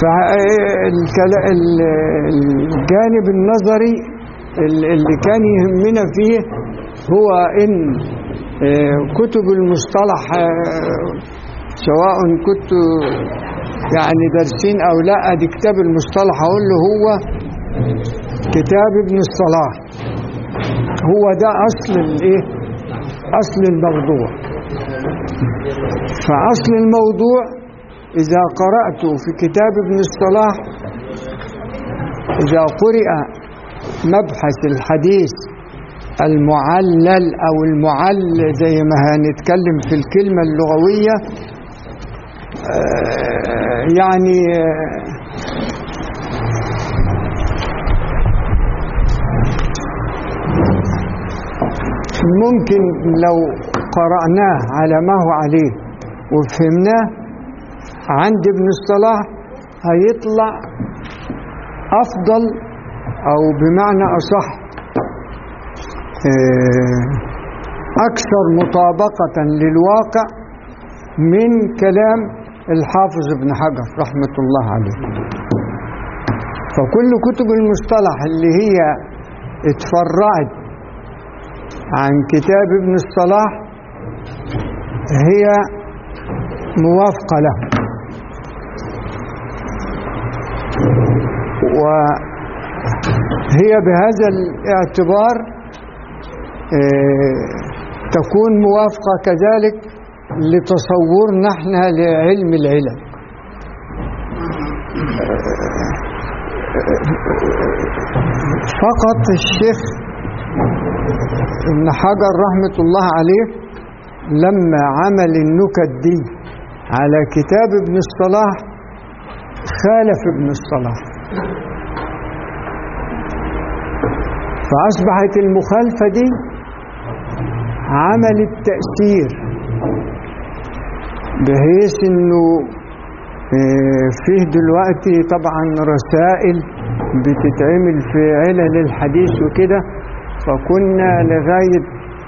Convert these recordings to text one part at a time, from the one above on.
فالجانب النظري اللي كان يهمنا فيه هو ان كتب المصطلح سواء كنت يعني دارسين او لا ادي كتاب المصطلح اقول له هو كتاب ابن الصلاح هو ده اصل الايه اصل الموضوع فاصل الموضوع اذا قراته في كتاب ابن الصلاح اذا قرئ مبحث الحديث المعلل او المعل زي ما هنتكلم في الكلمه اللغويه يعني ممكن لو قرأناه على ما هو عليه وفهمناه عند ابن الصلاح هيطلع أفضل أو بمعنى أصح أكثر مطابقة للواقع من كلام الحافظ ابن حجر رحمة الله عليه فكل كتب المصطلح اللي هي اتفرعت عن كتاب ابن الصلاح هي موافقة له وهي بهذا الاعتبار تكون موافقة كذلك لتصورنا احنا لعلم العلم فقط الشيخ ابن حجر رحمة الله عليه لما عمل النكت دي على كتاب ابن الصلاح خالف ابن الصلاح فأصبحت المخالفة دي عملت تأثير بحيث انه فيه دلوقتي طبعا رسائل بتتعمل في علل الحديث وكده فكنا لغاية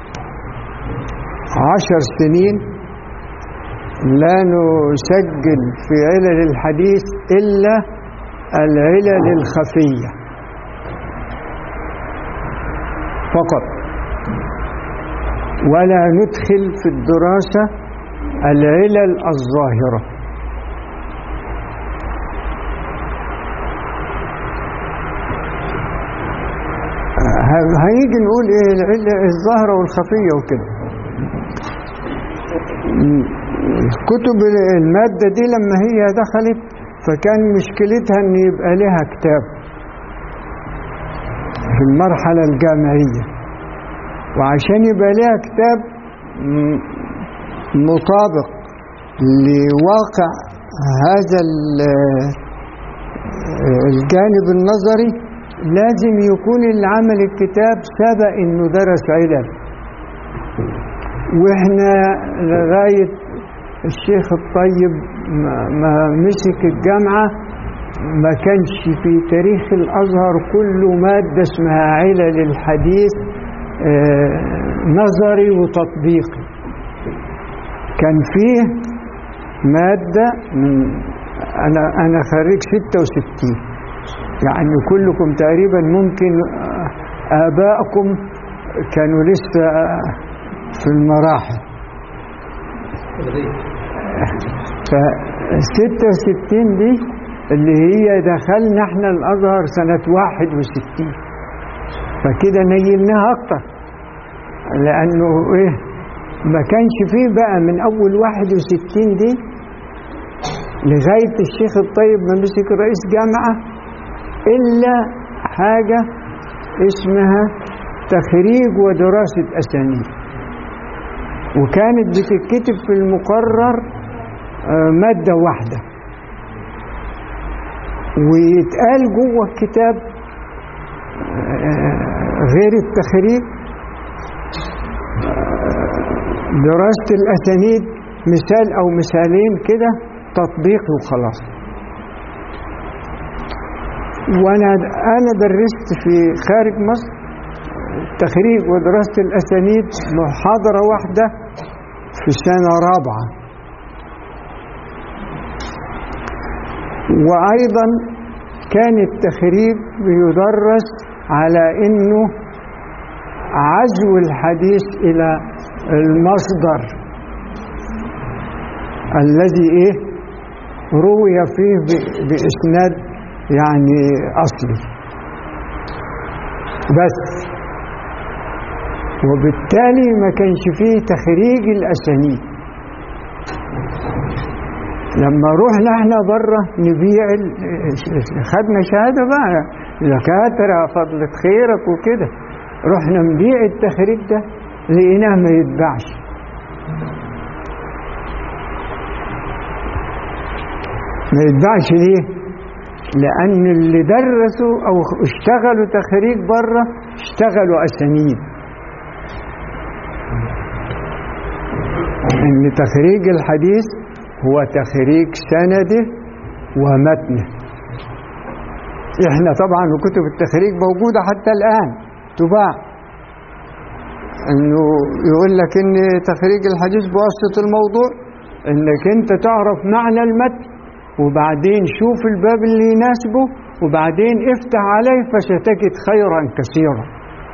عشر سنين لا نسجل في علل الحديث إلا العلل الخفية فقط ولا ندخل في الدراسة العلل الظاهرة هيجي نقول ايه العلة الظاهرة والخفية وكده كتب المادة دي لما هي دخلت فكان مشكلتها ان يبقى لها كتاب في المرحلة الجامعية وعشان يبقى لها كتاب مطابق لواقع هذا الجانب النظري لازم يكون اللي عمل الكتاب سبق انه درس علل واحنا لغاية الشيخ الطيب ما, ما مسك الجامعة ما كانش في تاريخ الأزهر كله مادة اسمها علل الحديث نظري وتطبيقي كان فيه مادة من أنا أنا خريج 66 يعني كلكم تقريبا ممكن آبائكم كانوا لسه في المراحل ف 66 دي اللي هي دخلنا احنا الازهر سنة 61 فكده نيلناها اكتر لانه ايه ما كانش فيه بقى من اول 61 دي لغاية الشيخ الطيب ما مسك رئيس جامعة إلا حاجة اسمها تخريج ودراسة أسانيد وكانت بتتكتب في المقرر مادة واحدة ويتقال جوه الكتاب غير التخريج دراسة الأسانيد مثال أو مثالين كده تطبيقي وخلاص وانا انا درست في خارج مصر تخريج ودراسه الاسانيد محاضره واحده في سنه رابعه وأيضا كان التخريج بيدرس على أنه عزو الحديث إلى المصدر الذي إيه روي فيه بإسناد يعني أصلي بس وبالتالي ما كانش فيه تخريج الأسانيد لما رحنا احنا بره نبيع خدنا شهادة بقى دكاترة فضلة خيرك وكده رحنا نبيع التخريج ده لقيناه ما يتباعش ما يتباعش ليه؟ لأن اللي درسوا أو اشتغلوا تخريج بره اشتغلوا أسانيد إن تخريج الحديث هو تخريج سنده ومتنه احنا طبعا وكتب التخريج موجودة حتى الآن تباع انه يقول لك ان تخريج الحديث بواسطة الموضوع انك انت تعرف معنى المتن وبعدين شوف الباب اللي يناسبه وبعدين افتح عليه فستجد خيرا كثيرا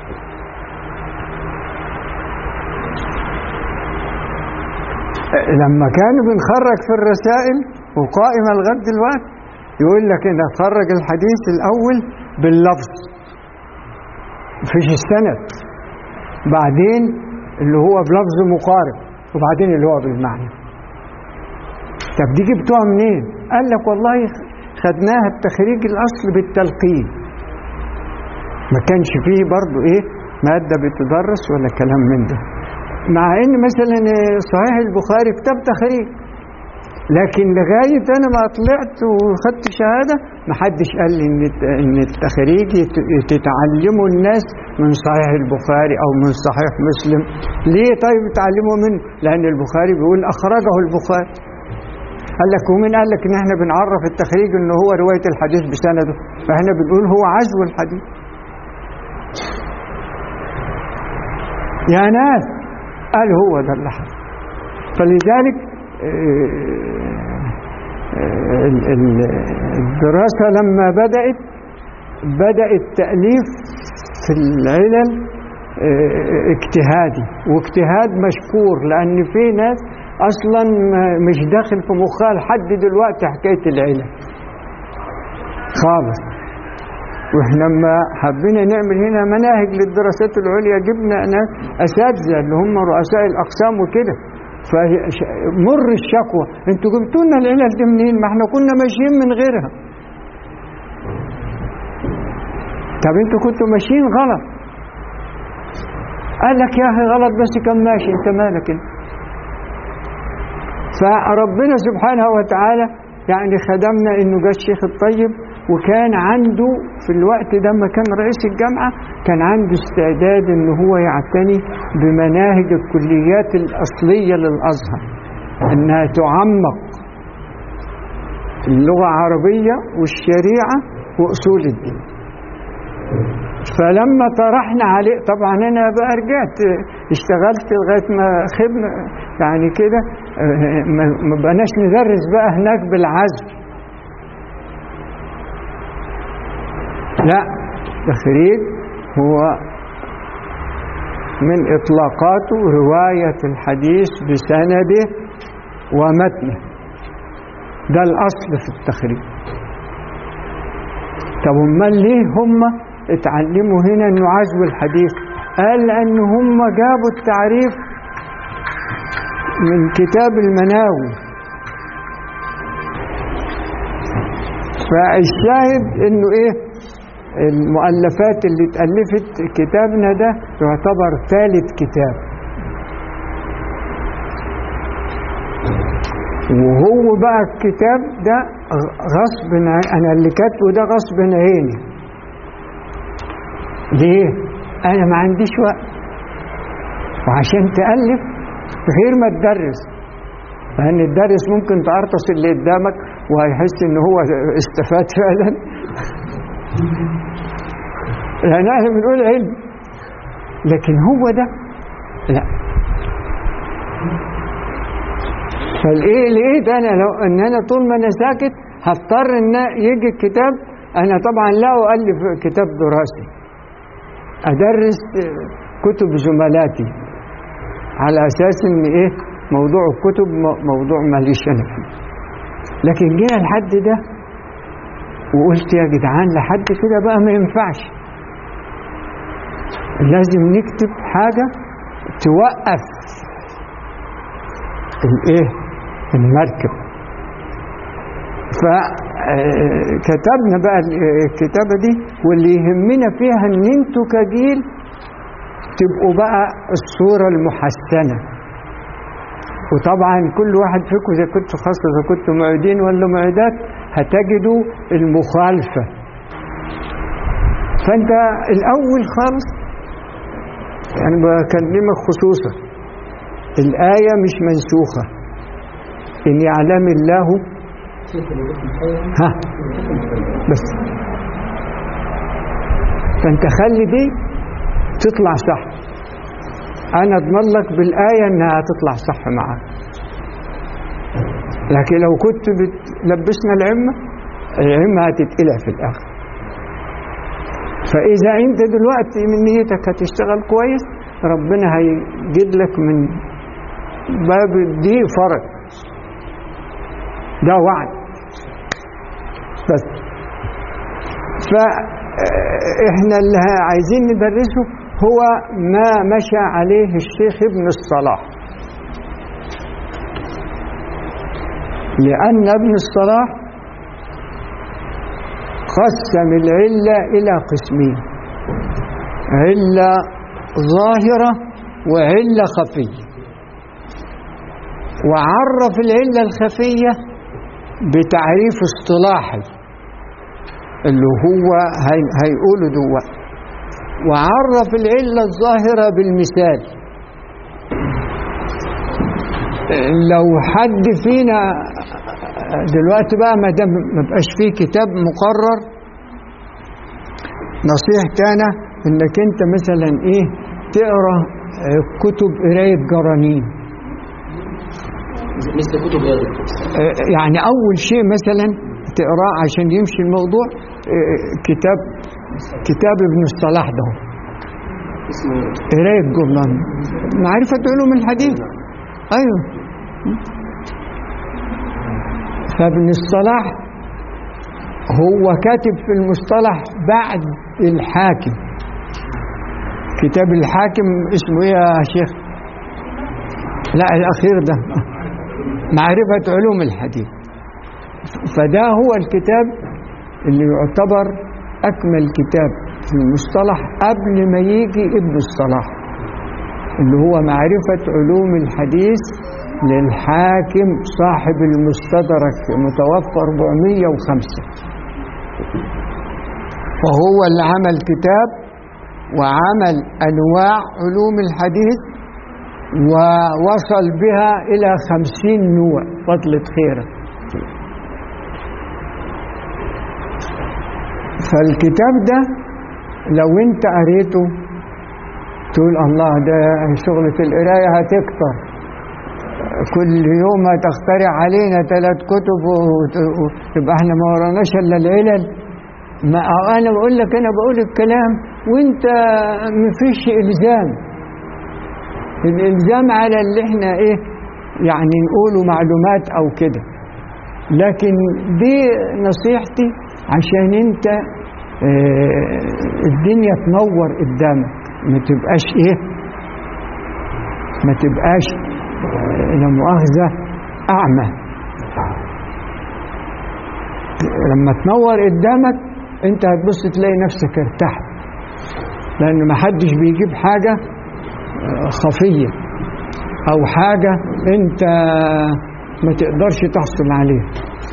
لما كانوا بنخرج في الرسائل وقائمة لغاية دلوقتي يقول لك ان خرج الحديث الاول باللفظ مفيش السند بعدين اللي هو بلفظ مقارب وبعدين اللي هو بالمعنى طب دي جبتوها منين قال لك والله خدناها التخريج الاصل بالتلقين ما كانش فيه برضو ايه مادة بتدرس ولا كلام من ده مع ان مثلا صحيح البخاري كتاب تخريج لكن لغاية أنا ما طلعت وخدت شهادة ما حدش قال لي إن إن التخريج تتعلموا الناس من صحيح البخاري أو من صحيح مسلم ليه طيب تعلموا منه لأن البخاري بيقول أخرجه البخاري قال لك ومين قال لك إن إحنا بنعرف التخريج إن هو رواية الحديث بسنده فإحنا بنقول هو عزو الحديث يا ناس قال هو ده اللي حصل فلذلك الدراسة لما بدأت بدأ التأليف في العلل اجتهادي واجتهاد مشكور لأن في ناس أصلا مش داخل في مخها لحد دلوقتي حكاية العلل خالص واحنا لما حبينا نعمل هنا مناهج للدراسات العليا جبنا ناس اساتذه اللي هم رؤساء الاقسام وكده فمر الشكوى انتوا جبتوا لنا العلل دي منين ما احنا كنا ماشيين من غيرها طب انتوا كنتوا ماشيين غلط قال لك يا اخي غلط بس كان ماشي انت مالك انت فربنا سبحانه وتعالى يعني خدمنا انه جاء الشيخ الطيب وكان عنده في الوقت ده ما كان رئيس الجامعة كان عنده استعداد ان هو يعتني بمناهج الكليات الأصلية للأزهر انها تعمق اللغة العربية والشريعة وأصول الدين فلما طرحنا عليه طبعا انا بقى رجعت اشتغلت لغايه ما خدنا يعني كده ما بقناش ندرس بقى هناك بالعزم لا تخريج هو من إطلاقاته رواية الحديث بسنده ومتنه ده الأصل في التخريج طب امال ليه هم اتعلموا هنا انه عزو الحديث قال لان هم جابوا التعريف من كتاب المناوي فالشاهد انه ايه المؤلفات اللي اتألفت كتابنا ده يعتبر ثالث كتاب وهو بقى الكتاب ده غصب انا اللي كاتبه ده غصب عيني ليه انا ما عنديش وقت وعشان تألف غير ما تدرس لان الدرس ممكن تعرطس اللي قدامك وهيحس ان هو استفاد فعلا لان احنا بنقول علم لكن هو ده لا فالايه لقيت انا لو ان انا طول ما انا ساكت هضطر ان يجي الكتاب انا طبعا لا اؤلف كتاب دراسي ادرس كتب زملاتي على اساس ان ايه موضوع الكتب م- موضوع ماليش انا فيه لكن جينا لحد ده وقلت يا جدعان لحد كده بقى ما ينفعش لازم نكتب حاجة توقف الايه المركب فكتبنا بقى الكتابة دي واللي يهمنا فيها ان انتوا كجيل تبقوا بقى الصورة المحسنة وطبعا كل واحد فيكم اذا كنتوا خاصة اذا كنتوا معيدين ولا معيدات هتجدوا المخالفة فانت الاول خالص يعني بكلمك خصوصا الآية مش منسوخة إن يعلم الله ها بس فأنت خلي دي تطلع صح أنا أضمن لك بالآية إنها هتطلع صح معاك لكن لو كنت بتلبسنا العمة العمة هتتقلع في الآخر فإذا أنت دلوقتي من نيتك هتشتغل كويس ربنا هيجيب لك من باب دي فرج ده وعد بس فإحنا اللي عايزين ندرسه هو ما مشى عليه الشيخ ابن الصلاح لأن ابن الصلاح قسم العلة إلى قسمين علة ظاهرة وعلة خفية وعرف العلة الخفية بتعريف اصطلاحي اللي هو هي هيقوله دلوقتي وعرف العلة الظاهرة بالمثال لو حد فينا دلوقتي بقى ما دام ما بقاش فيه كتاب مقرر نصيحتي انا انك انت مثلا ايه تقرا آه، كتب قرايه جرانين مثل كتب ايه آه، يعني اول شيء مثلا تقراه عشان يمشي الموضوع آه، كتاب كتاب ابن الصلاح ده اسمه ايه؟ قرايه جرنان معرفه علوم الحديث ايوه فابن الصلاح هو كاتب في المصطلح بعد الحاكم كتاب الحاكم اسمه ايه يا شيخ لا الاخير ده معرفة علوم الحديث فده هو الكتاب اللي يعتبر اكمل كتاب في المصطلح قبل ما يجي ابن الصلاح اللي هو معرفة علوم الحديث للحاكم صاحب المستدرك متوفى 405 وهو اللي عمل كتاب وعمل أنواع علوم الحديث ووصل بها إلى خمسين نوع فضلة خيره فالكتاب ده لو انت قريته تقول الله ده شغلة القراية هتكتر كل يوم هتخترع علينا ثلاث كتب وتبقى احنا ما وراناش الا العلل ما انا بقول لك انا بقول الكلام وانت مفيش الزام الالزام على اللي احنا ايه يعني نقوله معلومات او كده لكن دي نصيحتي عشان انت اه الدنيا تنور قدامك ما تبقاش ايه ما تبقاش اه لا مؤاخذة أعمى لما تنور قدامك انت هتبص تلاقي نفسك ارتحت لأن ما حدش بيجيب حاجة اه خفية أو حاجة انت ما تقدرش تحصل عليها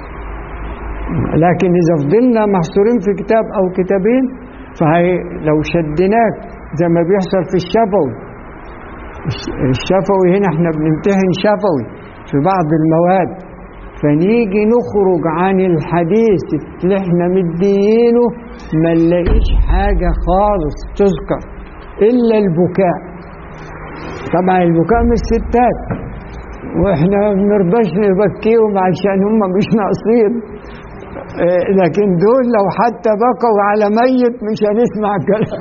لكن إذا فضلنا محصورين في كتاب أو كتابين فهي لو شدناك زي ما بيحصل في الشفوي الشفوي هنا احنا بنمتحن شفوي في بعض المواد فنيجي نخرج عن الحديث اللي احنا مديينه ما نلاقيش حاجة خالص تذكر إلا البكاء طبعا البكاء من الستات واحنا ما بنرضاش نبكيهم عشان هم مش ناقصين إيه، لكن دول لو حتى بقوا على ميت مش هنسمع كلام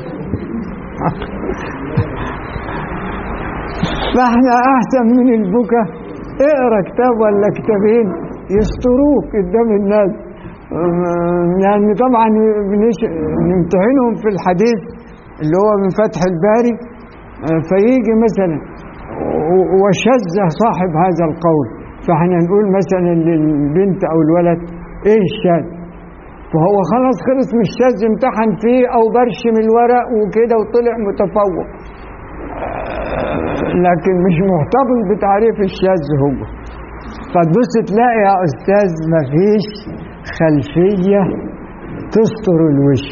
فاحنا احسن من البكا اقرا كتاب ولا كتابين يستروك قدام الناس أم، يعني طبعا بنش- نمتحنهم في الحديث اللي هو من فتح الباري أه، فيجي مثلا و- وشذ صاحب هذا القول فاحنا نقول مثلا للبنت او الولد ايه الشاذ فهو خلاص خلص من الشاذ امتحن فيه او برشم الورق وكده وطلع متفوق لكن مش محتفظ بتعريف الشاذ هو فتبص تلاقي يا استاذ مفيش خلفيه تستر الوش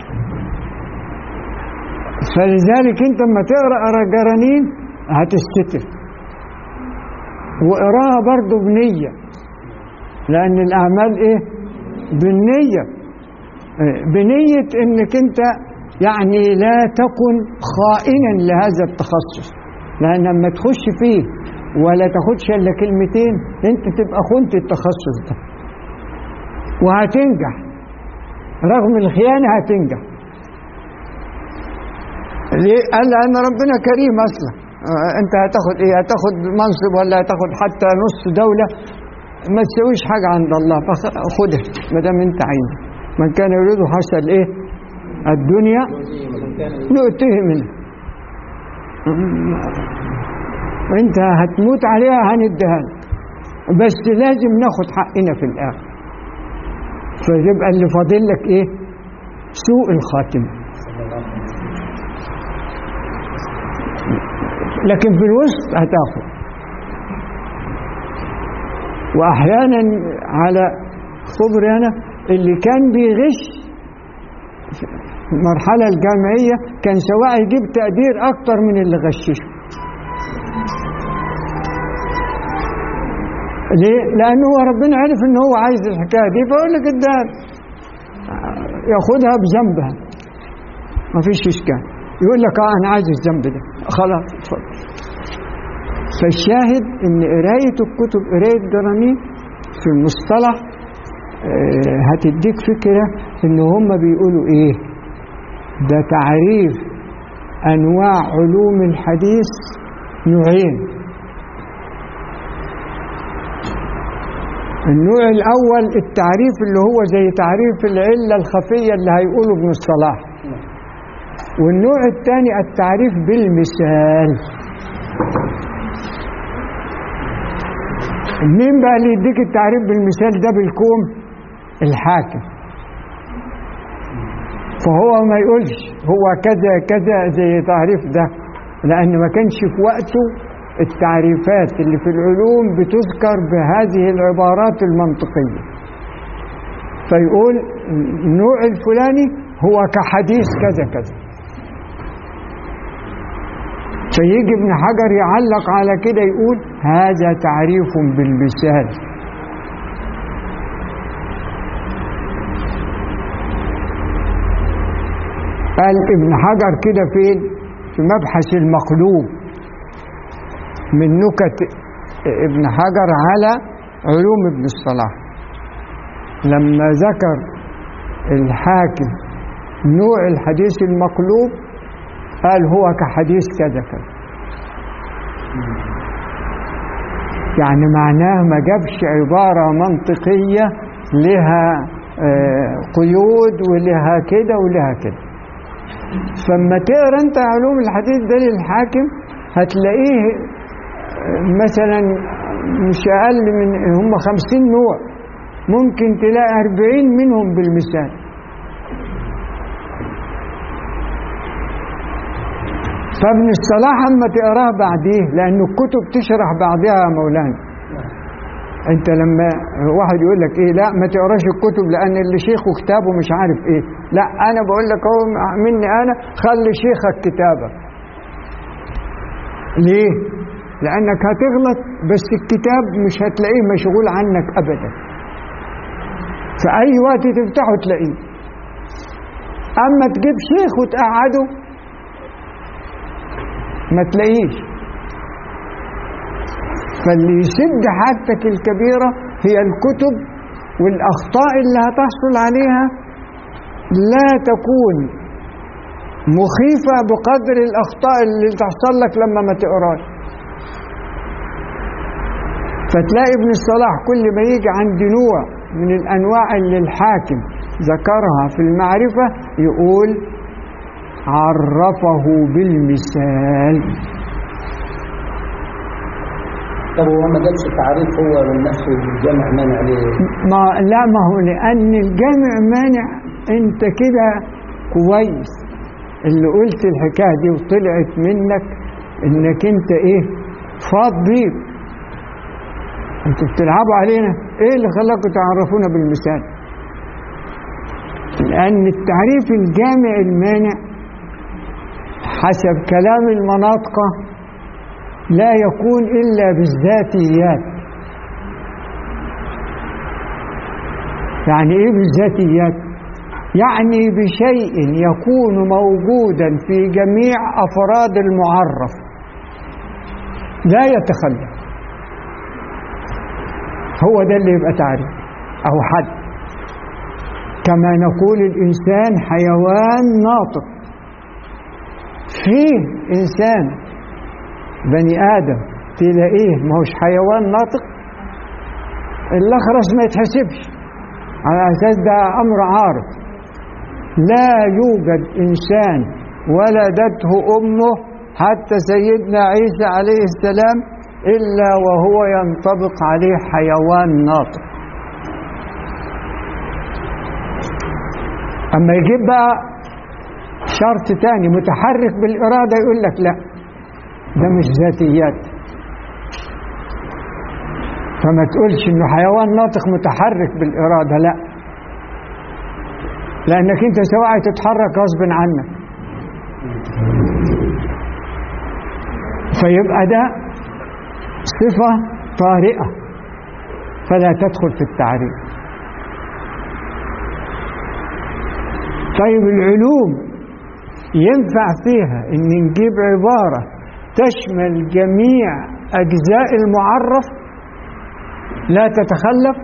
فلذلك انت لما تقرا جرانين هتستتر واقراها برضه بنيه لان الاعمال ايه بالنيه إيه، بنيه انك انت يعني لا تكن خائنا لهذا التخصص لان لما تخش فيه ولا تاخدش الا كلمتين انت تبقى خنت التخصص ده وهتنجح رغم الخيانه هتنجح ليه؟ قال لأن ربنا كريم أصلا آه، أنت هتاخد إيه؟ هتاخد منصب ولا هتاخد حتى نص دولة ما تسويش حاجة عند الله فخدها ما دام أنت عايز من كان يريد حسن إيه؟ الدنيا نؤتيه منها وأنت هتموت عليها هنديها لك. بس لازم ناخد حقنا في الآخر فيبقى اللي فاضل لك إيه؟ سوء الخاتمه لكن في الوسط هتاخد واحيانا على خبري انا اللي كان بيغش في المرحله الجامعيه كان سواء يجيب تقدير اكتر من اللي غششه ليه؟ لأنه هو ربنا عرف إن هو عايز الحكاية دي فيقول لك الدهب ياخدها بذنبها ما فيش إشكال يقول لك اه انا عايز الذنب ده خلاص اتفضل فالشاهد ان قرايه الكتب قرايه جرانين في المصطلح آه، هتديك فكره ان هم بيقولوا ايه ده تعريف انواع علوم الحديث نوعين النوع الاول التعريف اللي هو زي تعريف العله الخفيه اللي هيقوله ابن الصلاح والنوع الثاني التعريف بالمثال مين بقى اللي يديك التعريف بالمثال ده بالكوم الحاكم فهو ما يقولش هو كذا كذا زي تعريف ده لأن ما كانش في وقته التعريفات اللي في العلوم بتذكر بهذه العبارات المنطقية فيقول النوع الفلاني هو كحديث كذا كذا فيجي ابن حجر يعلق على كده يقول هذا تعريف بالمثال قال ابن حجر كده فين في مبحث المقلوب من نكت ابن حجر على علوم ابن الصلاح لما ذكر الحاكم نوع الحديث المقلوب قال هو كحديث كذا كذا يعني معناه ما جابش عبارة منطقية لها آه، قيود ولها كده ولها كده فلما تقرا انت علوم الحديث ده للحاكم هتلاقيه آه، مثلا مش اقل من هم خمسين نوع ممكن تلاقي أربعين منهم بالمثال فابن الصلاح اما تقراه بعديه لأن الكتب تشرح بعضها يا مولانا انت لما واحد يقول لك ايه لا ما تقراش الكتب لان اللي شيخه كتابه مش عارف ايه لا انا بقول لك اهو مني انا خلي شيخك كتابك ليه لانك هتغلط بس الكتاب مش هتلاقيه مشغول عنك ابدا في اي وقت تفتحه تلاقيه اما تجيب شيخ وتقعده ما تلاقيش فاللي يسد حاجتك الكبيرة هي الكتب والأخطاء اللي هتحصل عليها لا تكون مخيفة بقدر الأخطاء اللي تحصل لك لما ما تقراش فتلاقي ابن الصلاح كل ما يجي عند نوع من الأنواع اللي الحاكم ذكرها في المعرفة يقول عرفه بالمثال طب هو ما جابش تعريف هو من نفسه الجامع مانع ليه؟ ما لا ما هو لأن الجامع مانع أنت كده كويس اللي قلت الحكاية دي وطلعت منك إنك أنت إيه فاض بيك أنتوا بتلعبوا علينا إيه اللي خلاكم تعرفونا بالمثال لأن التعريف الجامع المانع حسب كلام المناطق لا يكون إلا بالذاتيات يعني إيه بالذاتيات؟ يعني بشيء يكون موجودا في جميع أفراد المعرف لا يتخلف هو ده اللي يبقى تعريف أو حد كما نقول الإنسان حيوان ناطق فيه إنسان بني آدم تلاقيه ما هوش حيوان ناطق الأخرس ما يتحسبش على أساس ده أمر عارض لا يوجد إنسان ولدته أمه حتى سيدنا عيسى عليه السلام إلا وهو ينطبق عليه حيوان ناطق أما يجيب بقى شرط تاني متحرك بالإرادة يقول لك لا ده مش ذاتيات فما تقولش انه حيوان ناطق متحرك بالإرادة لا لأنك أنت سواء تتحرك غصب عنك فيبقى ده صفة طارئة فلا تدخل في التعريف طيب العلوم ينفع فيها ان نجيب عبارة تشمل جميع أجزاء المعرف لا تتخلف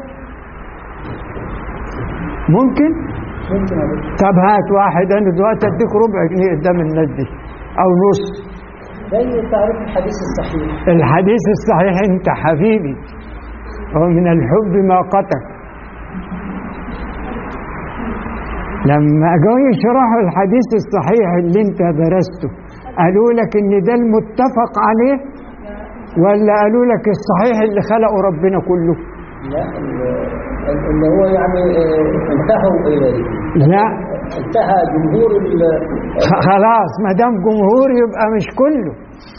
ممكن ممكن يا دكتور. طب هات واحد انا دلوقتي اديك ربع جنيه قدام الناس دي او نص زي تعريف الحديث الصحيح الحديث الصحيح انت حبيبي ومن الحب ما قتل لما جاوا يشرحوا الحديث الصحيح اللي انت درسته قالوا لك ان ده المتفق عليه ولا قالوا لك الصحيح اللي خلقه ربنا كله لا ال- اللي هو يعني آه، انتهوا آه، لا انتهى جمهور ال- خ- خلاص ما دام جمهور يبقى مش كله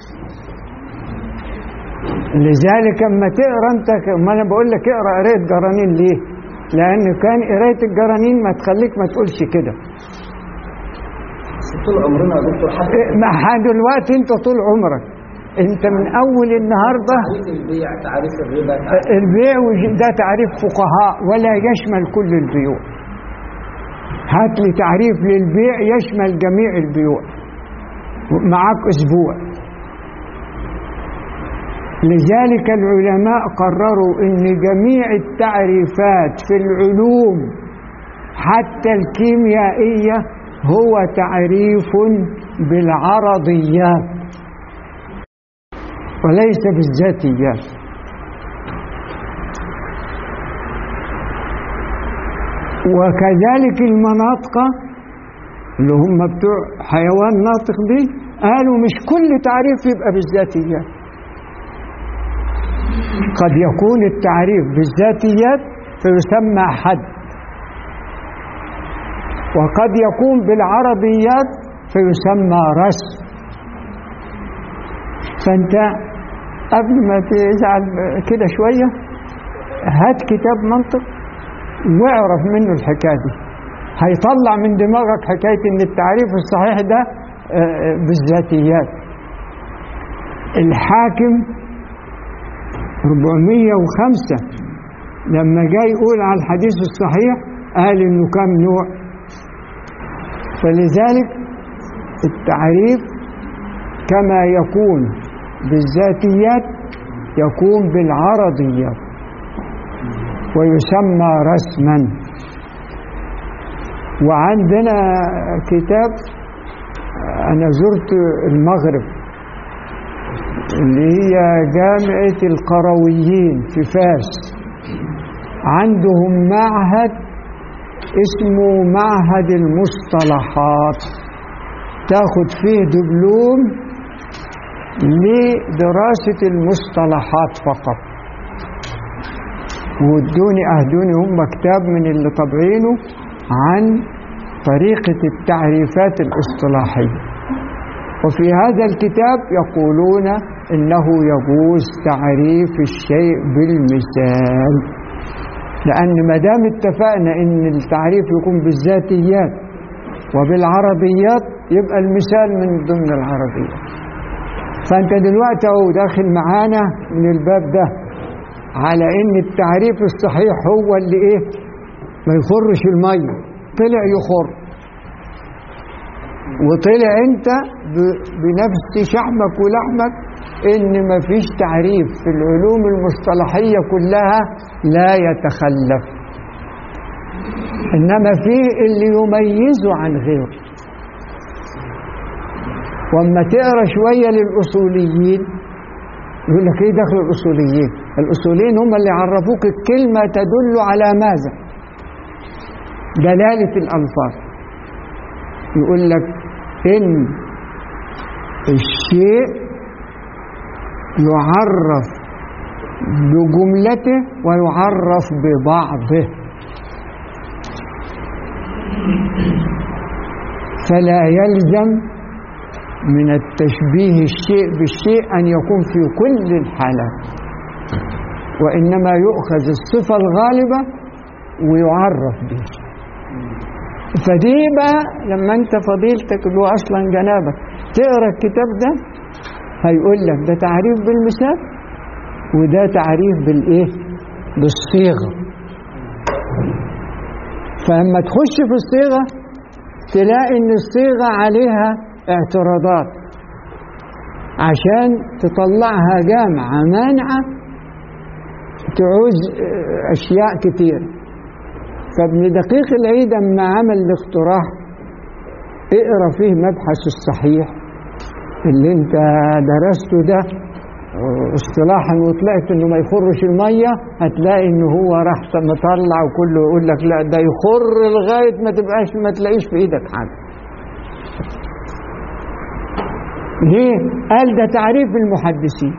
لذلك اما تقرا انت ك- ما انا بقول لك اقرا قرايه جرانين ليه؟ لان كان قرايه الجرانين ما تخليك ما تقولش كده طول عمرنا يا دكتور حتى إيه، ما ح- دلوقتي انت طول عمرك انت من اول النهارده تعريف البيع تعريف الربا تعريف البيع وج- ده تعريف فقهاء ولا يشمل كل البيوع هات لي تعريف للبيع يشمل جميع البيوع معاك اسبوع لذلك العلماء قرروا ان جميع التعريفات في العلوم حتى الكيميائيه هو تعريف بالعرضيات وليس بالذاتيات وكذلك المناطق اللي هم بتوع حيوان ناطق دي قالوا مش كل تعريف يبقى بالذاتيات قد يكون التعريف بالذاتيات فيسمى حد وقد يكون بالعربيات فيسمى رسم فانت قبل ما تزعل كده شويه هات كتاب منطق واعرف منه الحكايه دي هيطلع من دماغك حكايه ان التعريف الصحيح ده آه، بالذاتيات الحاكم 405 لما جاي يقول على الحديث الصحيح قال انه كم نوع فلذلك التعريف كما يكون بالذاتيات يكون بالعرضيات ويسمى رسما وعندنا كتاب أنا زرت المغرب اللي هي جامعة القرويين في فاس عندهم معهد اسمه معهد المصطلحات تاخد فيه دبلوم لدراسة المصطلحات فقط وادوني اهدوني هم كتاب من اللي طابعينه عن طريقة التعريفات الاصطلاحية وفي هذا الكتاب يقولون انه يجوز تعريف الشيء بالمثال لان ما دام اتفقنا ان التعريف يكون بالذاتيات وبالعربيات يبقى المثال من ضمن العربيات فانت دلوقتي اهو داخل معانا من الباب ده على ان التعريف الصحيح هو اللي ايه ما يخرش الميه طلع يخر وطلع انت ب- بنفس شحمك ولحمك ان ما فيش تعريف في العلوم المصطلحيه كلها لا يتخلف انما فيه اللي يميزه عن غيره واما تقرا شويه للاصوليين يقول لك ايه دخل الاصوليين الاصوليين هم اللي عرفوك الكلمه تدل على ماذا دلاله الالفاظ يقول لك ان الشيء يعرف بجملته ويعرف ببعضه فلا يلزم من التشبيه الشيء بالشيء أن يكون في كل الحالات وإنما يؤخذ الصفة الغالبة ويعرف به فدي بقى لما انت فضيلتك اللي هو اصلا جنابك تقرا الكتاب ده هيقول لك ده تعريف بالمثال وده تعريف بالايه بالصيغه فلما تخش في الصيغه تلاقي ان الصيغه عليها اعتراضات عشان تطلعها جامعه مانعه تعوز اه، اشياء كتير فابن دقيق العيد اما عمل الاقتراح اقرا فيه مبحث الصحيح اللي انت درسته ده اه، اصطلاحا وطلعت انه ما يخرش الميه هتلاقي انه هو راح مطلع وكله يقول لك لا ده يخر لغايه ما تبقاش ما تلاقيش في ايدك حاجه ليه؟ قال ده تعريف المحدثين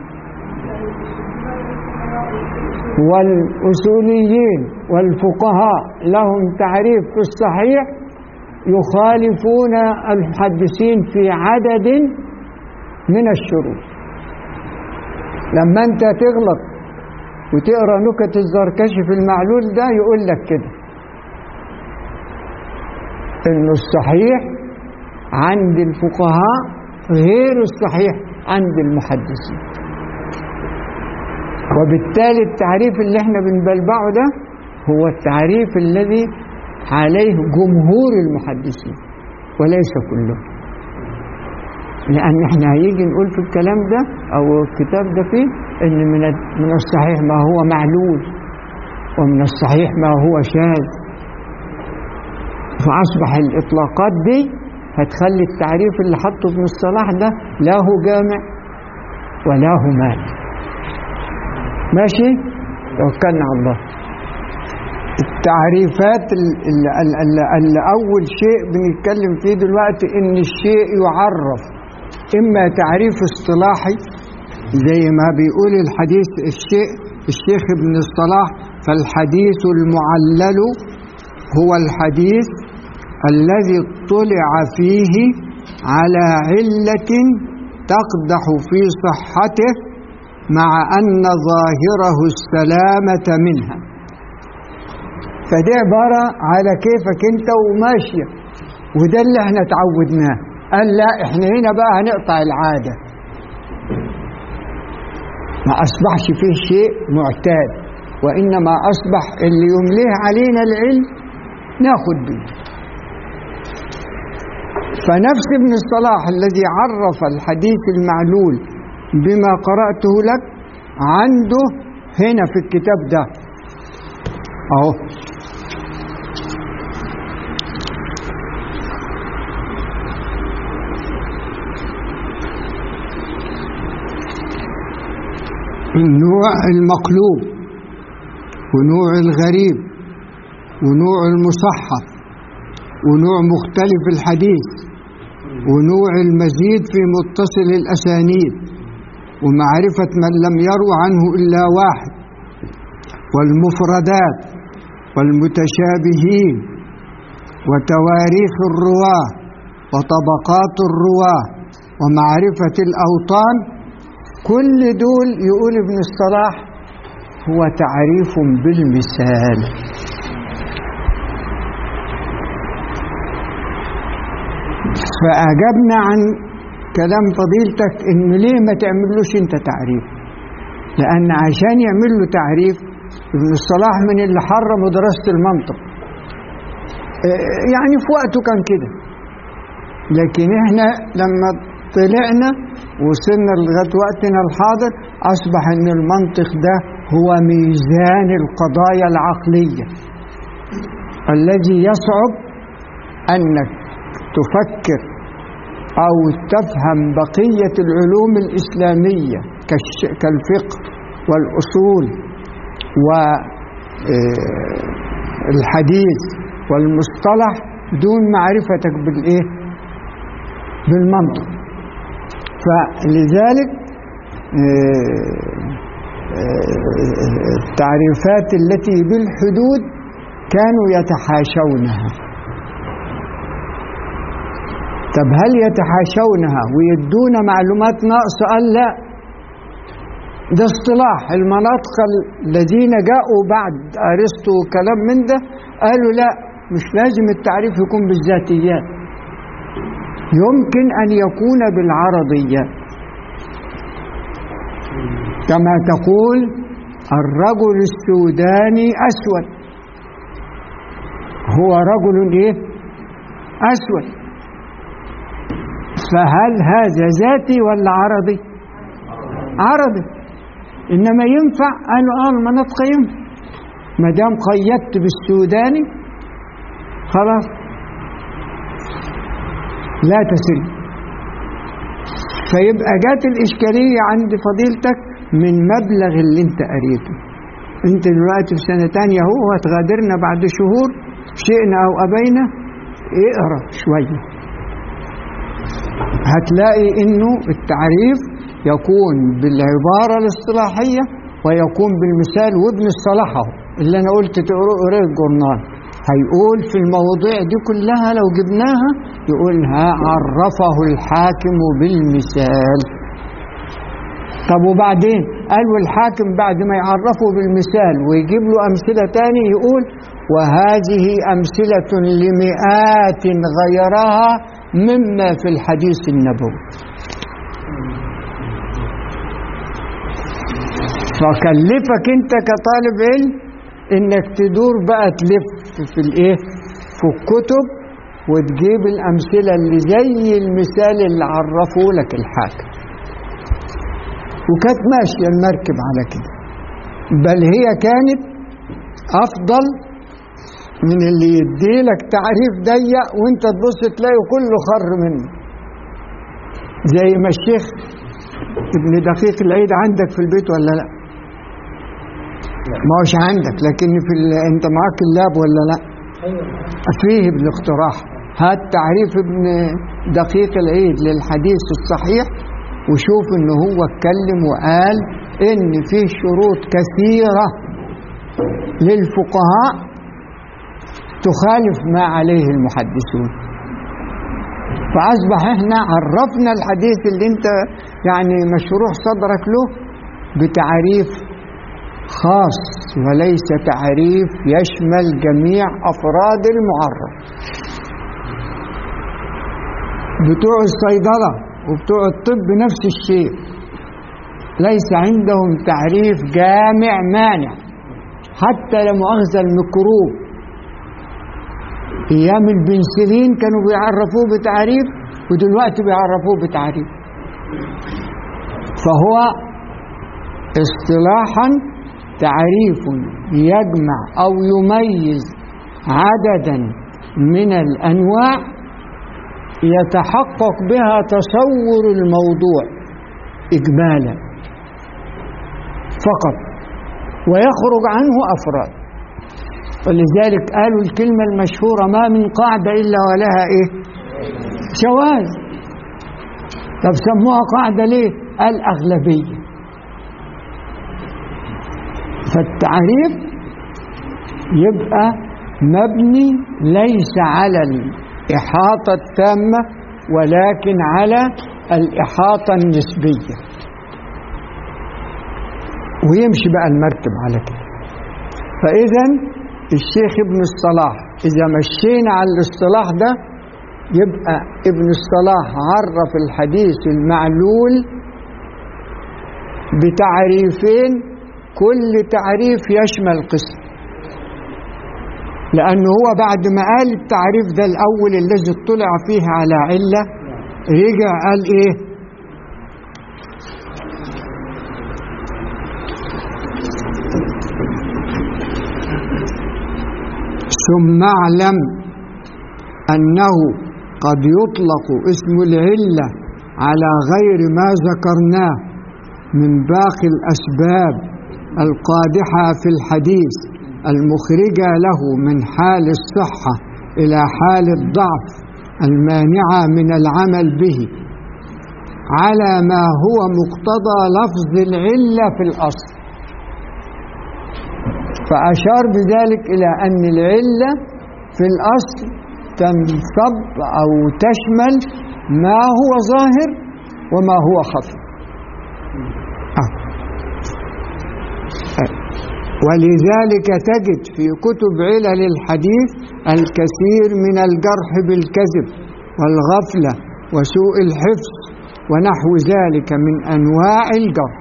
والأصوليين والفقهاء لهم تعريف في الصحيح يخالفون المحدثين في عدد من الشروط لما انت تغلط وتقرا نكت الزركشي في المعلول ده يقول لك كده انه الصحيح عند الفقهاء غير الصحيح عند المحدثين وبالتالي التعريف اللي احنا بنبلبعه ده هو التعريف الذي عليه جمهور المحدثين وليس كلهم لأن احنا هيجي نقول في الكلام ده أو الكتاب ده فيه إن من من الصحيح ما هو معلول ومن الصحيح ما هو شاذ فأصبح الإطلاقات دي هتخلي التعريف اللي حطه ابن الصلاح ده لا هو جامع ولا هو مال ماشي توكلنا على الله التعريفات اللي أول شيء بنتكلم فيه دلوقتي إن الشيء يعرف إما تعريف اصطلاحي زي ما بيقول الحديث الشيء الشيخ ابن الصلاح فالحديث المعلل هو الحديث الذي اطلع فيه على علة تقدح في صحته مع أن ظاهره السلامة منها فدي عبارة على كيفك انت وماشية وده اللي احنا تعودناه قال لا احنا هنا بقى هنقطع العادة ما أصبحش فيه شيء معتاد وإنما أصبح اللي يمليه علينا العلم ناخد به فنفس ابن الصلاح الذي عرف الحديث المعلول بما قرأته لك عنده هنا في الكتاب ده اهو النوع المقلوب ونوع الغريب ونوع المصحف ونوع مختلف الحديث ونوع المزيد في متصل الأسانيد ومعرفة من لم يرو عنه إلا واحد والمفردات والمتشابهين وتواريخ الرواه وطبقات الرواه ومعرفة الأوطان كل دول يقول ابن الصلاح هو تعريف بالمثال فأجبنا عن كلام فضيلتك إنه ليه ما تعملوش أنت تعريف لأن عشان يعمل له تعريف ابن الصلاح من اللي حرموا دراسة المنطق يعني في وقته كان كده لكن احنا لما طلعنا وصلنا لغايه وقتنا الحاضر اصبح ان المنطق ده هو ميزان القضايا العقليه الذي يصعب انك تفكر او تفهم بقيه العلوم الاسلاميه كالفقه والاصول والحديث والمصطلح دون معرفتك بالايه بالمنطق فلذلك التعريفات التي بالحدود كانوا يتحاشونها طب هل يتحاشونها ويدون معلومات ناقصة قال لا ده اصطلاح المناطق الذين جاءوا بعد أرسطو وكلام من ده قالوا لا مش لازم التعريف يكون بالذاتيات يمكن أن يكون بالعرضية كما تقول الرجل السوداني أسود هو رجل إيه؟ أسود فهل هذا ذاتي ولا عرضي؟ عرضي إنما ينفع قالوا آه المناطق ينفع ما دام قيدت بالسوداني خلاص لا تسل فيبقى جات الإشكالية عند فضيلتك من مبلغ اللي انت قريته انت دلوقتي في سنة تانية هو هتغادرنا بعد شهور شئنا أو أبينا اقرا شوية هتلاقي انه التعريف يكون بالعبارة الاصطلاحية ويكون بالمثال وابن الصلاح اللي انا قلت تقرأ الجورنال هيقول في المواضيع دي كلها لو جبناها يقول ها عرفه الحاكم بالمثال طب وبعدين قال والحاكم بعد ما يعرفه بالمثال ويجيب له أمثلة تاني يقول وهذه أمثلة لمئات غيرها مما في الحديث النبوي فكلفك انت كطالب علم انك تدور بقى تلف في الايه في الكتب وتجيب الامثله اللي زي المثال اللي عرفه لك الحاكم وكانت ماشيه المركب على كده بل هي كانت افضل من اللي يديلك تعريف ضيق وانت تبص تلاقي كله خر منه زي ما الشيخ ابن دقيق العيد عندك في البيت ولا لا ما هوش عندك لكن في ال... انت معاك اللاب ولا لا فيه بالاقتراح هات تعريف ابن دقيق العيد للحديث الصحيح وشوف ان هو اتكلم وقال ان في شروط كثيرة للفقهاء تخالف ما عليه المحدثون فأصبح احنا عرفنا الحديث اللي انت يعني مشروح صدرك له بتعريف خاص وليس تعريف يشمل جميع أفراد المعرف بتوع الصيدلة وبتوع الطب نفس الشيء ليس عندهم تعريف جامع مانع حتى لمؤاخذة الميكروب أيام البنسلين كانوا بيعرفوه بتعريف ودلوقتي بيعرفوه بتعريف فهو اصطلاحا تعريف يجمع أو يميز عددا من الأنواع يتحقق بها تصور الموضوع إجمالا فقط ويخرج عنه أفراد ولذلك قالوا الكلمة المشهورة ما من قاعدة إلا ولها إيه شواذ طب سموها قاعدة ليه الأغلبية فالتعريف يبقى مبني ليس على الإحاطة التامة ولكن على الإحاطة النسبية ويمشي بقى المركب على كده فإذا الشيخ ابن الصلاح إذا مشينا على الاصطلاح ده يبقى ابن الصلاح عرف الحديث المعلول بتعريفين كل تعريف يشمل قسم لأنه هو بعد ما قال التعريف ده الأول الذي اطلع فيه على علة رجع قال إيه ثم اعلم أنه قد يطلق اسم العلة على غير ما ذكرناه من باقي الأسباب القادحة في الحديث المخرجة له من حال الصحة إلى حال الضعف المانعة من العمل به على ما هو مقتضى لفظ العلة في الأصل فأشار بذلك إلى أن العلة في الأصل تنصب أو تشمل ما هو ظاهر وما هو خفي آه. آه. ولذلك تجد في كتب علل الحديث الكثير من الجرح بالكذب والغفلة وسوء الحفظ ونحو ذلك من أنواع الجرح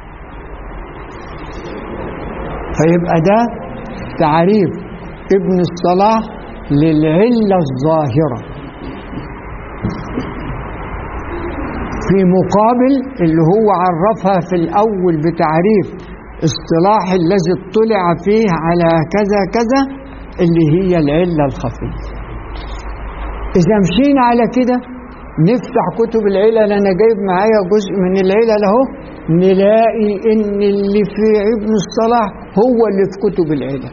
فيبقى ده تعريف ابن الصلاح للعلة الظاهرة في مقابل اللي هو عرفها في الأول بتعريف اصطلاح الذي اطلع فيه على كذا كذا اللي هي العلة الخفية إذا مشينا على كده نفتح كتب العلل أنا جايب معايا جزء من العلل أهو نلاقي إن اللي في ابن الصلاح هو اللي في كتب العلل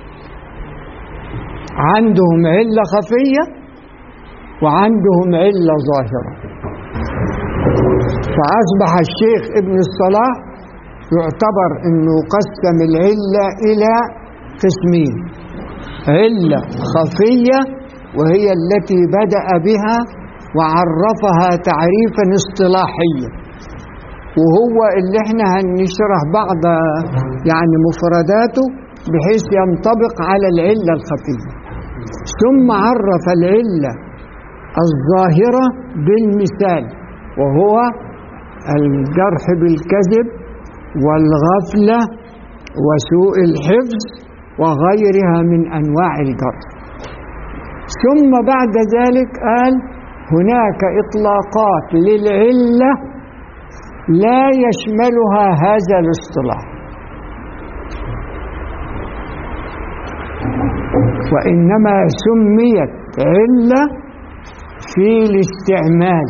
عندهم علة خفية وعندهم علة ظاهرة فأصبح الشيخ ابن الصلاح يعتبر أنه قسم العلة إلى قسمين علة خفية وهي التي بدأ بها وعرفها تعريفا اصطلاحيا وهو اللي احنا هنشرح بعض يعني مفرداته بحيث ينطبق على العلة الخفية ثم عرف العلة الظاهرة بالمثال وهو الجرح بالكذب والغفلة وسوء الحفظ وغيرها من أنواع الجرح ثم بعد ذلك قال هناك إطلاقات للعلة لا يشملها هذا الاصطلاح وإنما سميت علة في الاستعمال